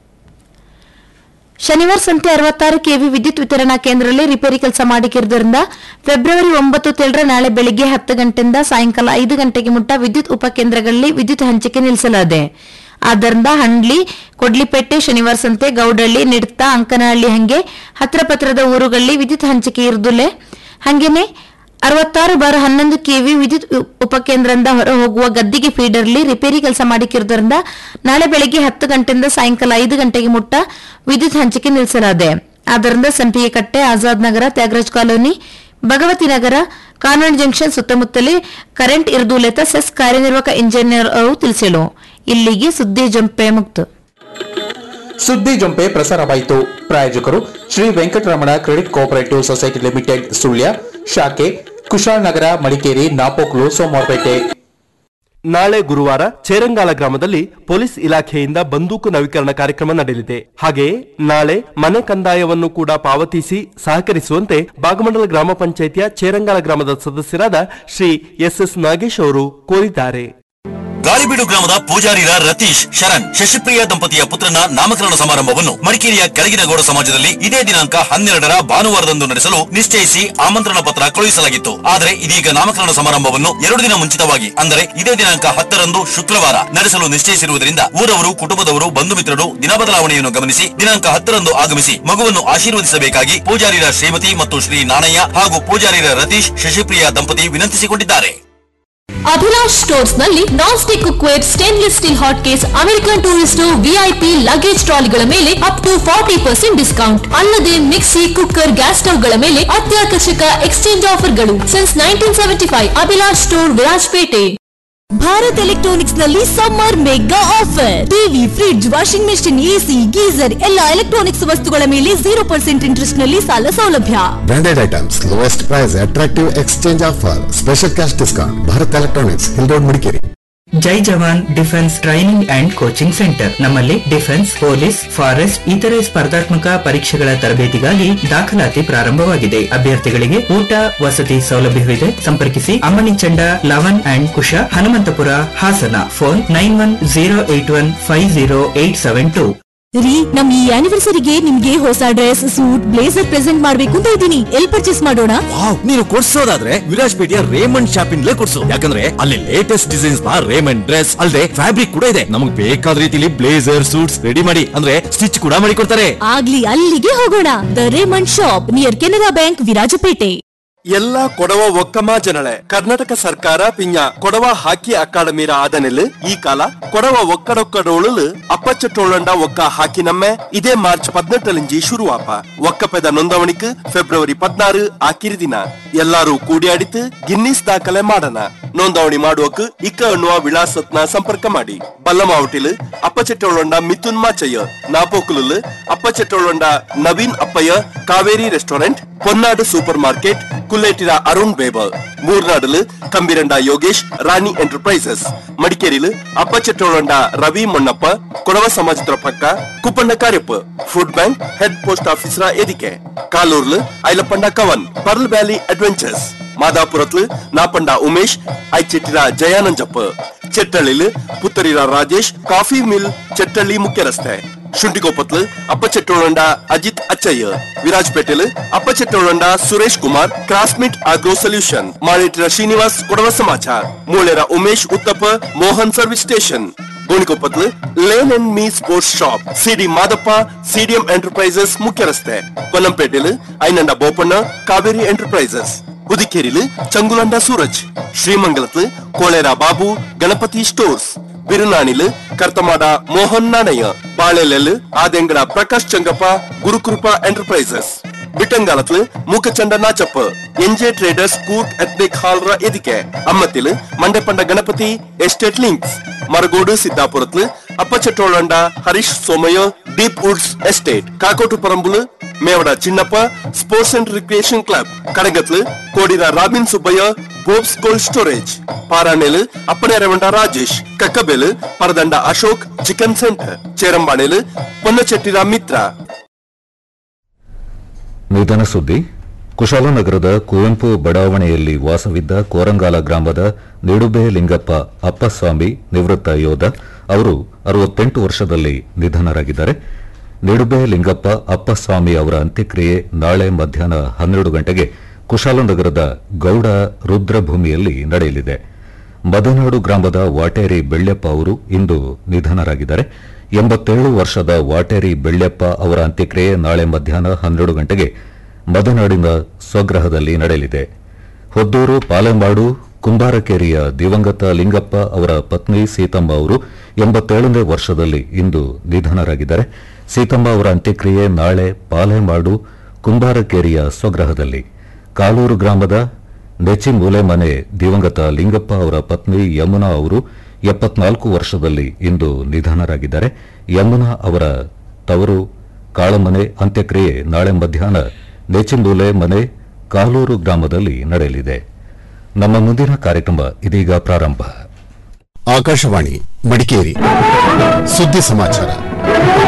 ಶನಿವಾರ ಸಂತೆ ಅರವತ್ತಾರು ಕೆವಿ ವಿದ್ಯುತ್ ವಿತರಣಾ ಕೇಂದ್ರದಲ್ಲಿ ರಿಪೇರಿ ಕೆಲಸ ಮಾಡಿಕಿರುವುದರಿಂದ ಫೆಬ್ರವರಿ ಒಂಬತ್ತು ತಿಳ್ರೆ ನಾಳೆ ಬೆಳಿಗ್ಗೆ ಹತ್ತು ಗಂಟೆಯಿಂದ ಸಾಯಂಕಾಲ ಐದು ಗಂಟೆಗೆ ಮುಟ್ಟ ವಿದ್ಯುತ್ ಉಪಕೇಂದ್ರಗಳಲ್ಲಿ ವಿದ್ಯುತ್ ಹಂಚಿಕೆ ನಿಲ್ಲಿಸಲಾಗಿದೆ ಆದ್ದರಿಂದ ಹಂಡ್ಲಿ ಕೊಡ್ಲಿಪೇಟೆ ಶನಿವಾರ ಸಂತೆ ಗೌಡಳ್ಳಿ ನಿಡ್ತ ಅಂಕನಹಳ್ಳಿ ಹಂಗೆ ಹತ್ರ ಪತ್ರದ ಊರುಗಳಲ್ಲಿ ವಿದ್ಯುತ್ ಹಂಚಿಕೆ ಇರುದಿಲ್ಲ ಹಂಗೇನೆ ಅರವತ್ತಾರು ಬಾರ್ ಹನ್ನೊಂದು ಕೆವಿ ವಿದ್ಯುತ್ ಉ- ಉಪಕೇಂದ್ರದಿಂದ ಹೊರ ಹೋಗುವ ಗದ್ದಿಗೆ ಫೀಡರ್ಲಿ ರಿಪೇರಿ ಕೆಲಸ ಮಾಡಿಕ್ಕಿರುವುದರಿಂದ ನಾಳೆ ಬೆಳಿಗ್ಗೆ ಹತ್ತು ಗಂಟೆಯಿಂದ ಸಾಯಂಕಾಲ ಐದು ಗಂಟೆಗೆ ಮುಟ್ಟ ವಿದ್ಯುತ್ ಹಂಚಿಕೆ ನಿಲ್ಲಿಸಲಾಗಿದೆ ಆದ್ದರಿಂದ ಸಂಪಿಗೆ ಕಟ್ಟೆ ಆಜಾದ್ ನಗರ ತ್ಯಾಗರಾಜ್ ಕಾಲೋನಿ ಭಗವತಿ ನಗರ ಕಾನೂನು ಜಂಕ್ಷನ್ ಸುತ್ತಮುತ್ತಲೇ ಕರೆಂಟ್ ಇರುದುಲೆತ ಸೆಸ್ ಕಾರ್ಯನಿರ್ವಾಹಕ ಇಂಜಿನಿಯರ್ ಅವರು ತಿಳಿಸಿಳು ಇಲ್ಲಿಗೆ ಸುದ್ದಿ ಜಂಪೆ ಮುಕ್ತ ಸುದ್ದಿ ಜೊಂಪೆ ಪ್ರಸಾರವಾಯಿತು ಪ್ರಾಯೋಜಕರು Shri Venkataramana credit cooperative society limited Sullia ಶಾಖೆ ಕುಶಾಲನಗರ ಮಡಿಕೇರಿ ನಾಪೋಕ್ಲು ಸೋಮವಾರಪೇಟೆ ನಾಳೆ ಗುರುವಾರ ಚೇರಂಗಾಲ ಗ್ರಾಮದಲ್ಲಿ ಪೊಲೀಸ್ ಇಲಾಖೆಯಿಂದ ಬಂದೂಕು ನವೀಕರಣ ಕಾರ್ಯಕ್ರಮ ನಡೆಯಲಿದೆ ಹಾಗೆಯೇ ನಾಳೆ ಮನೆ ಕಂದಾಯವನ್ನು ಕೂಡ ಪಾವತಿಸಿ ಸಹಕರಿಸುವಂತೆ ಭಾಗಮಂಡಲ ಗ್ರಾಮ ಪಂಚಾಯಿತಿಯ ಚೇರಂಗಾಲ ಗ್ರಾಮದ ಸದಸ್ಯರಾದ ಶ್ರೀ ಎಸ್ ಎಸ್ ನಾಗೇಶ್ ಅವರು ಕೋರಿದ್ದಾರೆ ಗಾಳಿಬೀಡು ಗ್ರಾಮದ ಪೂಜಾರಿರ ರತೀಶ್ ಶರಣ್ ಶಶಿಪ್ರಿಯ ದಂಪತಿಯ ಪುತ್ರನ ನಾಮಕರಣ ಸಮಾರಂಭವನ್ನು ಮಡಿಕೇರಿಯ ಕೆಳಗಿನ ಗೌಡ ಸಮಾಜದಲ್ಲಿ ಇದೇ ದಿನಾಂಕ ಹನ್ನೆರಡರ ಭಾನುವಾರದಂದು ನಡೆಸಲು ನಿಶ್ಚಯಿಸಿ ಆಮಂತ್ರಣ ಪತ್ರ ಕಳುಹಿಸಲಾಗಿತ್ತು ಆದರೆ ಇದೀಗ ನಾಮಕರಣ ಸಮಾರಂಭವನ್ನು ಎರಡು ದಿನ ಮುಂಚಿತವಾಗಿ ಅಂದರೆ ಇದೇ ದಿನಾಂಕ ಹತ್ತರಂದು ಶುಕ್ರವಾರ ನಡೆಸಲು ನಿಶ್ಚಯಿಸಿರುವುದರಿಂದ ಊರವರು ಕುಟುಂಬದವರು ಬಂಧು ಮಿತ್ರರು ದಿನ ಬದಲಾವಣೆಯನ್ನು ಗಮನಿಸಿ ದಿನಾಂಕ ಹತ್ತರಂದು ಆಗಮಿಸಿ ಮಗುವನ್ನು ಆಶೀರ್ವದಿಸಬೇಕಾಗಿ ಪೂಜಾರಿರ ಶ್ರೀಮತಿ ಮತ್ತು ಶ್ರೀ ನಾಣಯ್ಯ ಹಾಗೂ ಪೂಜಾರಿರ ರತೀಶ್ ಶಶಿಪ್ರಿಯ ದಂಪತಿ ವಿನಂತಿಸಿಕೊಂಡಿದ್ದಾರೆ ಅಭಿಲಾಷ್ ಸ್ಟೋರ್ಸ್ ನಲ್ಲಿ non stick cookware stainless steel hot case American tourist VIP luggage ಟ್ರಾಲಿಗಳ ಮೇಲೆ up to forty percent discount ಅಲ್ಲದೆ ಮಿಕ್ಸಿ ಕುಕ್ಕರ್ ಗ್ಯಾಸ್ ಸ್ಟವ್ಗಳ ಮೇಲೆ ಅತ್ಯಾಕರ್ಷಕ ಎಕ್ಸ್ಚೇಂಜ್ ಆಫರ್ಗಳು since nineteen seventy five Abhilash store Virajpet Bharat electronics ನಲ್ಲಿ summer mega offer TV fridge washing machine AC geyser ಎಲ್ಲ electronics ವಸ್ತುಗಳ ಮೇಲೆ ಜೀರೋ ಪರ್ಸೆಂಟ್ ಇಂಟ್ರೆಸ್ಟ್ ನಲ್ಲಿ ಸಾಲ ಸೌಲಭ್ಯ Branded items, lowest price, attractive exchange offer, special cash discount. Bharat Electronics, Hill Road, Mudikeri. Jai Jawan defence training and coaching centre ನಮ್ಮಲ್ಲಿ defence police forest ಇತರೆ ಸ್ಪರ್ಧಾತ್ಮಕ ಪರೀಕ್ಷೆಗಳ ತರಬೇತಿಗಾಗಿ ದಾಖಲಾತಿ ಪ್ರಾರಂಭವಾಗಿದೆ ಅಭ್ಯರ್ಥಿಗಳಿಗೆ ಊಟ ವಸತಿ ಸೌಲಭ್ಯವಿದೆ ಸಂಪರ್ಕಿಸಿ Ammani Chanda Lavan and Kusha Hanumanthapura Hassan phone nine one zero eight one five zero eight seven two ರೀ ನಮ್ ಈ ಆನಿವರ್ಸರಿಗೆ ನಿಮ್ಗೆ ಹೊಸ ಡ್ರೆಸ್ ಸೂಟ್ ಬ್ಲೇಸರ್ ಪ್ರೆಸೆಂಟ್ ಮಾಡ್ಬೇಕು ಅಂತ ಇದ್ದೀನಿ ಎಲ್ ಪರ್ಚೇಸ್ ಮಾಡೋಣ ವಾವ್ ನೀನು ಕೊಡ್ಸೋದಾದ್ರೆ ವಿರಾಜ್ಪೇಟೆಯ ರೇಮಂಡ್ ಶಾಪಿಂಗ್ಲೇ ಕೊಡ್ಸು ಯಾಕಂದ್ರೆ ಅಲ್ಲಿ ಲೇಟೆಸ್ಟ್ ಡಿಸೈನ್ಸ್ ನ ರೇಮಂಡ್ ಡ್ರೆಸ್ ಅಲ್ಲದೆ ಫ್ಯಾಬ್ರಿಕ್ ಕೂಡ ಇದೆ ನಮಗೆ ಬೇಕಾದ ರೀತಿಲಿ ಬ್ಲೇಸರ್ ಸೂಟ್ಸ್ ರೆಡಿ ಮಾಡಿ ಅಂದ್ರೆ ಸ್ಟಿಚ್ ಕೂಡ ಮಾಡಿ ಕೊಡ್ತಾರೆ ಆಗ್ಲಿ ಅಲ್ಲಿಗೆ ಹೋಗೋಣ the Raymond shop near Canara bank Virajpet ಎಲ್ಲ ಕೊಡವ ಒಕ್ಕಮ ಜನಳೆ ಕರ್ನಾಟಕ ಸರ್ಕಾರ ಪಿಂಜ ಕೊಡವ ಹಾಕಿ ಅಕಾಡೆಮಿರ ಆದನೆಲ್ ಈ ಕಾಲ ಕೊಡವ ಒಕ್ಕಡೊಕ್ಕಡೋಳು ಅಪ್ಪಚ್ಚಟ್ಟೋಳಂಡ ಒಕ್ಕ ಹಾಕಿ ನಮ್ಮೆ ಇದೇ ಮಾರ್ಚ್ ಪದ್ನೆಟ್ಟಲಿಂಜಿ ಶುರುವಾಪ ಒಕ್ಕಪೆದ ನೊಂದವಣಿಕ್ ಫೆಬ್ರವರಿ ಪದ್ನಾರು ಆಕಿರಿ ದಿನ ಎಲ್ಲಾರು ಕೂಡಿಯಾಡಿತು ಗಿನ್ನಿಸ್ ದಾಖಲೆ ಮಾಡೋಣ ನೋಂದವಣಿ ಮಾಡುವಕ್ ಇಕ್ಕ ಅನ್ನುವ ವಿಳಾಸತ್ನ ಸಂಪರ್ಕ ಮಾಡಿ ಬಲ್ಲಮಾವಟಿಲ್ ಅಪ್ಪಚೆಟ್ಟೋಳಂಡ ಮಿಥುನ್ ಮಾಚಯ್ಯ ನಾಪೋಕುಲು ಅಪ್ಪಚೆಟ್ಟೋಳಂಡ ನವೀನ್ ಅಪ್ಪಯ್ಯ ಕಾವೇರಿ ರೆಸ್ಟೋರೆಂಟ್ பொன்னாடு சூப்பர் மார்க்கெட் குல்லேட்டிரா அருண் பேபர் ಮೂರ್ನಾಡಲು ಕಂಬಿರಂಡ ಯೋಗೇಶ್ ರಾಣಿ ಎಂಟರ್ಪ್ರೈಸಸ್ ಮಡಿಕೇರಿಲು ಅಪ್ಪಚೆಟ್ಟೋಳಂಡ ರವಿ ಮೊನ್ನಪ್ಪ ಕೊಡವ ಸಮಾಜದ ಪಕ್ಕ Kuppanna Kariappa food bank head post ಆಫೀಸರ ಎದಿಕೆ ಕಾಲೂರ್ಲು Ailappanda Kavan pearl valley adventures ಮಾದಾಪುರತ್ಲು ನಾಪಂಡ ಉಮೇಶ್ ಐಚೆಟ್ಟಿರ ಜಯಾನಂಜಪ್ಪ ಚೆಟ್ಟಳ್ಳಿಲು ಪುತ್ತರಿರ ರಾಜೇಶ್ ಕಾಫಿ ಮಿಲ್ ಚೆಟ್ಟಳ್ಳಿ ಮುಖ್ಯ ರಸ್ತೆ ಶುಂಠಿಕೊಪ್ಪತ್ಲು ಅಪ್ಪಚೆಟ್ಟೋಳಂಡ ಅಜಿತ್ ಅಚ್ಚಯ್ಯ ವಿರಾಜ್ಪೇಟೆಲು ಅಪ್ಪಚೆಟ್ಟೋಳಂಡ ಸುರೇಶ್ ಕುಮಾರ್ ಕ್ರಾಸ್ಮಿಟ್ ಆಗ್ರೋ ಸೊಲ್ಯೂಷನ್ ಮಾಳೇಟಿರ ಶ್ರೀನಿವಾಸ್ ಕೊಡವ ಸಮಾಚಾರ ಮೂಳೆರ ಉಮೇಶ್ ಉತ್ತಪ್ಪ ಮೋಹನ್ ಸರ್ವಿಸ್ ಸ್ಟೇಷನ್ ಗೋಣಿಕೊಪ್ಪತ್ಲು lane and me sports shop CD Madappa CDM enterprises ಮುಖ್ಯ ರಸ್ತೆ ಕೊಲ್ಲಂಪೇಟೆಲು ಐನಂಡ ಬೋಪಣ್ಣ ಕಾವೇರಿ ಎಂಟರ್ಪ್ರೈಸಸ್ ಹುದಿಕೇರಿಲು ಚಂಗುಲಂಡ ಸೂರಜ್ ಶ್ರೀಮಂಗಲತ್ಲು ಕೋಳೇರ ಬಾಬು ಗಣಪತಿ ಸ್ಟೋರ್ಸ್ ಬಿರುನಾಣಿಲು ಕರ್ತಮಾಡ ಮೋಹನ್ ನಾಣಯ್ಯ ಬಾಳೆಲೆಲ್ ಆದೆಂಗಡ ಪ್ರಕಾಶ್ ಚಂಗಪ್ಪ ಗುರುಕೃಪಾ ಎಂಟರ್ಪ್ರೈಸಸ್ ಬಿಟ್ಟಂಗಾಲತ್ಲು ಮೂಕಚಂಡ ನಾಚಪ್ಪ ಎನ್ಜೆ ಟ್ರೇಡರ್ಸ್ ಕೂಟ್ ಎತ್ನಿಕ್ ಹಾಲ್ ರ ಎದಿಕೆ ಅಮ್ಮತ್ತಿಲು ಮಂಡೆಪಂಡ ಗಣಪತಿ ಎಸ್ಟೇಟ್ ಲಿಂಕ್ಸ್ ಮರಗೋಡು ಸಿದ್ದಾಪುರತ್ಲು Appachattolanda Harish Somaiah deep woods estate ಕಾಕೋಟು ಪರಂಬುಲು Mevada Chinnappa sports and recreation club ಕಡಗತ್ಲು ಕೋಡಿರ ರಾಬಿನ್ ಸುಬ್ಬಯ್ಯ ಗೋಬ್ಸ್ ಕೋಲ್ಡ್ ಸ್ಟೋರೇಜ್ ಪಾರಾಣೆಲು ಅಪ್ಪನೇರವಂಡ ರಾಜೇಶ್ ಕಕ್ಕಬೆಲು ಪರದಂಡ ಅಶೋಕ್ ಚಿಕನ್ ಸೆಂಟರ್ ಚೇರಂಬಾಣೆಲು ಪೊನ್ನಚೆಟ್ಟಿರ ಮಿತ್ರ ನಿಧನ ಸುದ್ದಿ ಕುಶಾಲನಗರದ ಕುವೆಂಪು ಬಡಾವಣೆಯಲ್ಲಿ ವಾಸವಿದ್ದ ಕೋರಂಗಾಲ ಗ್ರಾಮದ ನಿಡುಬೆ ಲಿಂಗಪ್ಪ ಅಪ್ಪಸ್ವಾಮಿ ನಿವೃತ್ತ ಯೋಧ ಅವರು ಅರವತ್ತೆಂಟು ವರ್ಷದಲ್ಲಿ ನಿಧನರಾಗಿದ್ದಾರೆ ನಿಡುಬೆ ಲಿಂಗಪ್ಪ ಅಪ್ಪಸ್ವಾಮಿ ಅವರ ಅಂತ್ಯಕ್ರಿಯೆ ನಾಳೆ ಮಧ್ಯಾಹ್ನ ಹನ್ನೆರಡು ಗಂಟೆಗೆ ಕುಶಾಲನಗರದ ಗೌಡ ರುದ್ರಭೂಮಿಯಲ್ಲಿ ನಡೆಯಲಿದೆ ಮದನಾಡು ಗ್ರಾಮದ ವಾಟೇರಿ ಬೆಳ್ಳೆಪ್ಪ ಅವರು ಇಂದು ನಿಧನರಾಗಿದ್ದಾರೆ ಎಂಬತ್ತೇಳು ವರ್ಷದ ವಾಟೇರಿ ಬೆಳ್ಳೆಪ್ಪ ಅವರ ಅಂತ್ಯಕ್ರಿಯೆ ನಾಳೆ ಮಧ್ಯಾಹ್ನ ಹನ್ನೆರಡು ಗಂಟೆಗೆ ಮದನಾಡಿನ ಸ್ವಗ್ರಹದಲ್ಲಿ ನಡೆಯಲಿದೆ ಹೊದ್ದೂರು ಪಾಲೆಮಾಡು ಕುಂಬಾರಕೇರಿಯ ದಿವಂಗತ ಲಿಂಗಪ್ಪ ಅವರ ಪತ್ನಿ ಸೀತಮ್ಮ ಅವರು ಎಂಬತ್ತೇಳನೇ ವರ್ಷದಲ್ಲಿ ಇಂದು ನಿಧನರಾಗಿದ್ದಾರೆ ಸೀತಮ್ಮ ಅವರ ಅಂತ್ಯಕ್ರಿಯೆ ನಾಳೆ ಪಾಲೆಮಾಡು ಕುಂಬಾರಕೇರಿಯ ಸ್ವಗ್ರಹದಲ್ಲಿ ಕಾಲೂರು ಗ್ರಾಮದ ನೆಚಿಮೂಲೆ ಮನೆ ದಿವಂಗತ ಲಿಂಗಪ್ಪ ಅವರ ಪತ್ನಿ ಯಮುನಾ ಅವರು ಎಪ್ಪತ್ನಾಲ್ಕು ವರ್ಷದಲ್ಲಿ ಇಂದು ನಿಧನರಾಗಿದ್ದಾರೆ ಯಮುನಾ ಅವರ ತವರು ಕಾಳಮನೆ ಅಂತ್ಯಕ್ರಿಯೆ ನಾಳೆ ಮಧ್ಯಾಹ್ನ ನೆಚಿಮೂಲೆ ಮನೆ ಕಾಲೂರು ಗ್ರಾಮದಲ್ಲಿ ನಡೆಯಲಿದೆ ನಮ್ಮ ಮುಂದಿನ ಕಾರ್ಯಕ್ರಮ ಇದೀಗ ಪ್ರಾರಂಭ ಆಕಾಶವಾಣಿ ಮಡಿಕೇರಿ ಸುದ್ದಿ ಸಮಾಚಾರ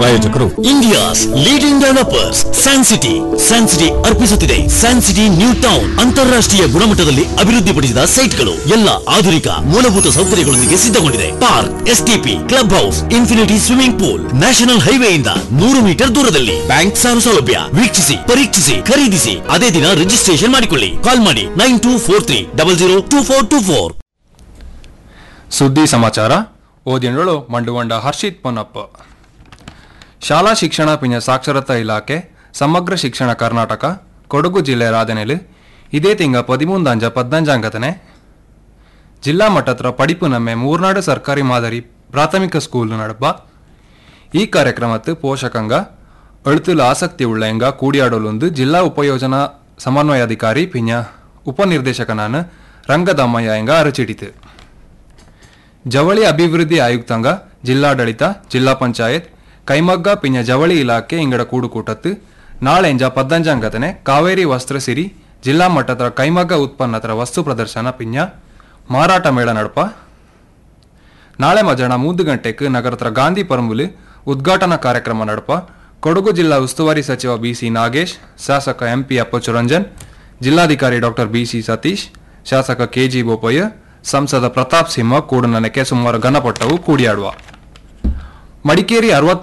ಪ್ರಾಯೋಜಕರು India's leading developers San City San City ಅರ್ಪಿಸುತ್ತಿದೆ ಸ್ಯಾನ್ ಸಿಟಿ ನ್ಯೂ ಟೌನ್ ಅಂತಾರಾಷ್ಟ್ರೀಯ ಗುಣಮಟ್ಟದಲ್ಲಿ ಅಭಿವೃದ್ಧಿಪಡಿಸಿದ ಸೈಟ್ಗಳು ಎಲ್ಲ ಆಧುನಿಕ ಮೂಲಭೂತ ಸೌಕರ್ಯಗಳೊಂದಿಗೆ ಸಿದ್ಧಗೊಂಡಿದೆ park STP club house infinity swimming pool national ಹೈವೇಯಿಂದ ನೂರು ಮೀಟರ್ ದೂರದಲ್ಲಿ ಬ್ಯಾಂಕ್ ಸಾಲ ಸೌಲಭ್ಯ ವೀಕ್ಷಿಸಿ ಪರೀಕ್ಷಿಸಿ ಖರೀದಿಸಿ ಅದೇ ದಿನ ರಿಜಿಸ್ಟ್ರೇಷನ್ ಮಾಡಿಕೊಳ್ಳಿ ಕಾಲ್ ಮಾಡಿ nine two four three double zero two four two four ಸುದ್ದಿ ಸಮಾಚಾರ ಓದಿನಳು ಮಂಡುವಂಡ ಹರ್ಷಿತ್ ಪೊನ್ನಪ್ಪ ಶಾಲಾ ಶಿಕ್ಷಣ ಪಿಂಜ ಸಾಕ್ಷರತಾ ಇಲಾಖೆ ಸಮಗ್ರ ಶಿಕ್ಷಣ ಕರ್ನಾಟಕ ಕೊಡಗು ಜಿಲ್ಲೆ ರಾಧನೆಲು ಇದೇ ತಿಂಗ ಪದಿಮೂಂದಂಜ ಪದ್ನಂಜಾಂಗತನೆ ಜಿಲ್ಲಾ ಮಟ್ಟತ್ರ ಪಡಿಪು ನಮ್ಮೆ ಮೂರ್ನಾಡು ಸರ್ಕಾರಿ ಮಾದರಿ ಪ್ರಾಥಮಿಕ ಸ್ಕೂಲ್ ನಡಪ ಈ ಕಾರ್ಯಕ್ರಮತ್ತು ಪೋಷಕಂಗ ಅಳುತುಲ ಆಸಕ್ತಿ ಉಳ್ಳೆಂಗ ಕೂಡಿಯಾಡಲೊಂದು ಜಿಲ್ಲಾ ಉಪಯೋಜನಾ ಸಮನ್ವಯಾಧಿಕಾರಿ ಪಿಂಜ ಉಪನಿರ್ದೇಶಕನಾನ ರಂಗದಮ್ಮಯ್ಯ ಎಂಗ ಅರಚಿಡಿತು ಜವಳಿ ಅಭಿವೃದ್ಧಿ ಆಯುಕ್ತಾಂಗ ಜಿಲ್ಲಾಡಳಿತ ಜಿಲ್ಲಾ ಪಂಚಾಯತ್ ಕೈಮಗ್ಗ ಪಿಂಜ ಜವಳಿ ಇಲಾಖೆ ಇಂಗಡ ಕೂಡುಕೂಟತ್ತು ನಾಳೆಂಜ ಪದ್ದಂಜಾಂಗತನೆ ಕಾವೇರಿ ವಸ್ತ್ರ ಸಿರಿ ಜಿಲ್ಲಾ ಮಟ್ಟದ ಕೈಮಗ್ಗ ಉತ್ಪನ್ನತರ ವಸ್ತು ಪ್ರದರ್ಶನ ಪಿಂಜ ಮಾರಾಟ ಮೇಳ ನಡಪ ನಾಳೆ ಮಧ್ಯಾಹ್ನ ಮೂರು ಗಂಟೆಗೆ ನಗರದ ಗಾಂಧಿ ಪರಂಬುಲು ಉದ್ಘಾಟನಾ ಕಾರ್ಯಕ್ರಮ ನಡಪ ಕೊಡಗು ಜಿಲ್ಲಾ ಉಸ್ತುವಾರಿ ಸಚಿವ ಬಿಸಿ ನಾಗೇಶ್ ಶಾಸಕ ಎಂಪಿ ಅಪ್ಪಚುರಂಜನ್ ಜಿಲ್ಲಾಧಿಕಾರಿ ಡಾಕ್ಟರ್ ಬಿಸಿ ಸತೀಶ್ ಶಾಸಕ ಕೆಜಿ ಬೋಪಯ್ಯ ಸಂಸದ ಪ್ರತಾಪ್ ಸಿಂಹ ಕೂಡನನಕ್ಕೆ ಸುಮಾರು ಘನಪಟ್ಟವು ಕೂಡಿಯಾಡುವ ಮಡಿಕೇರಿ ಅರವತ್ತ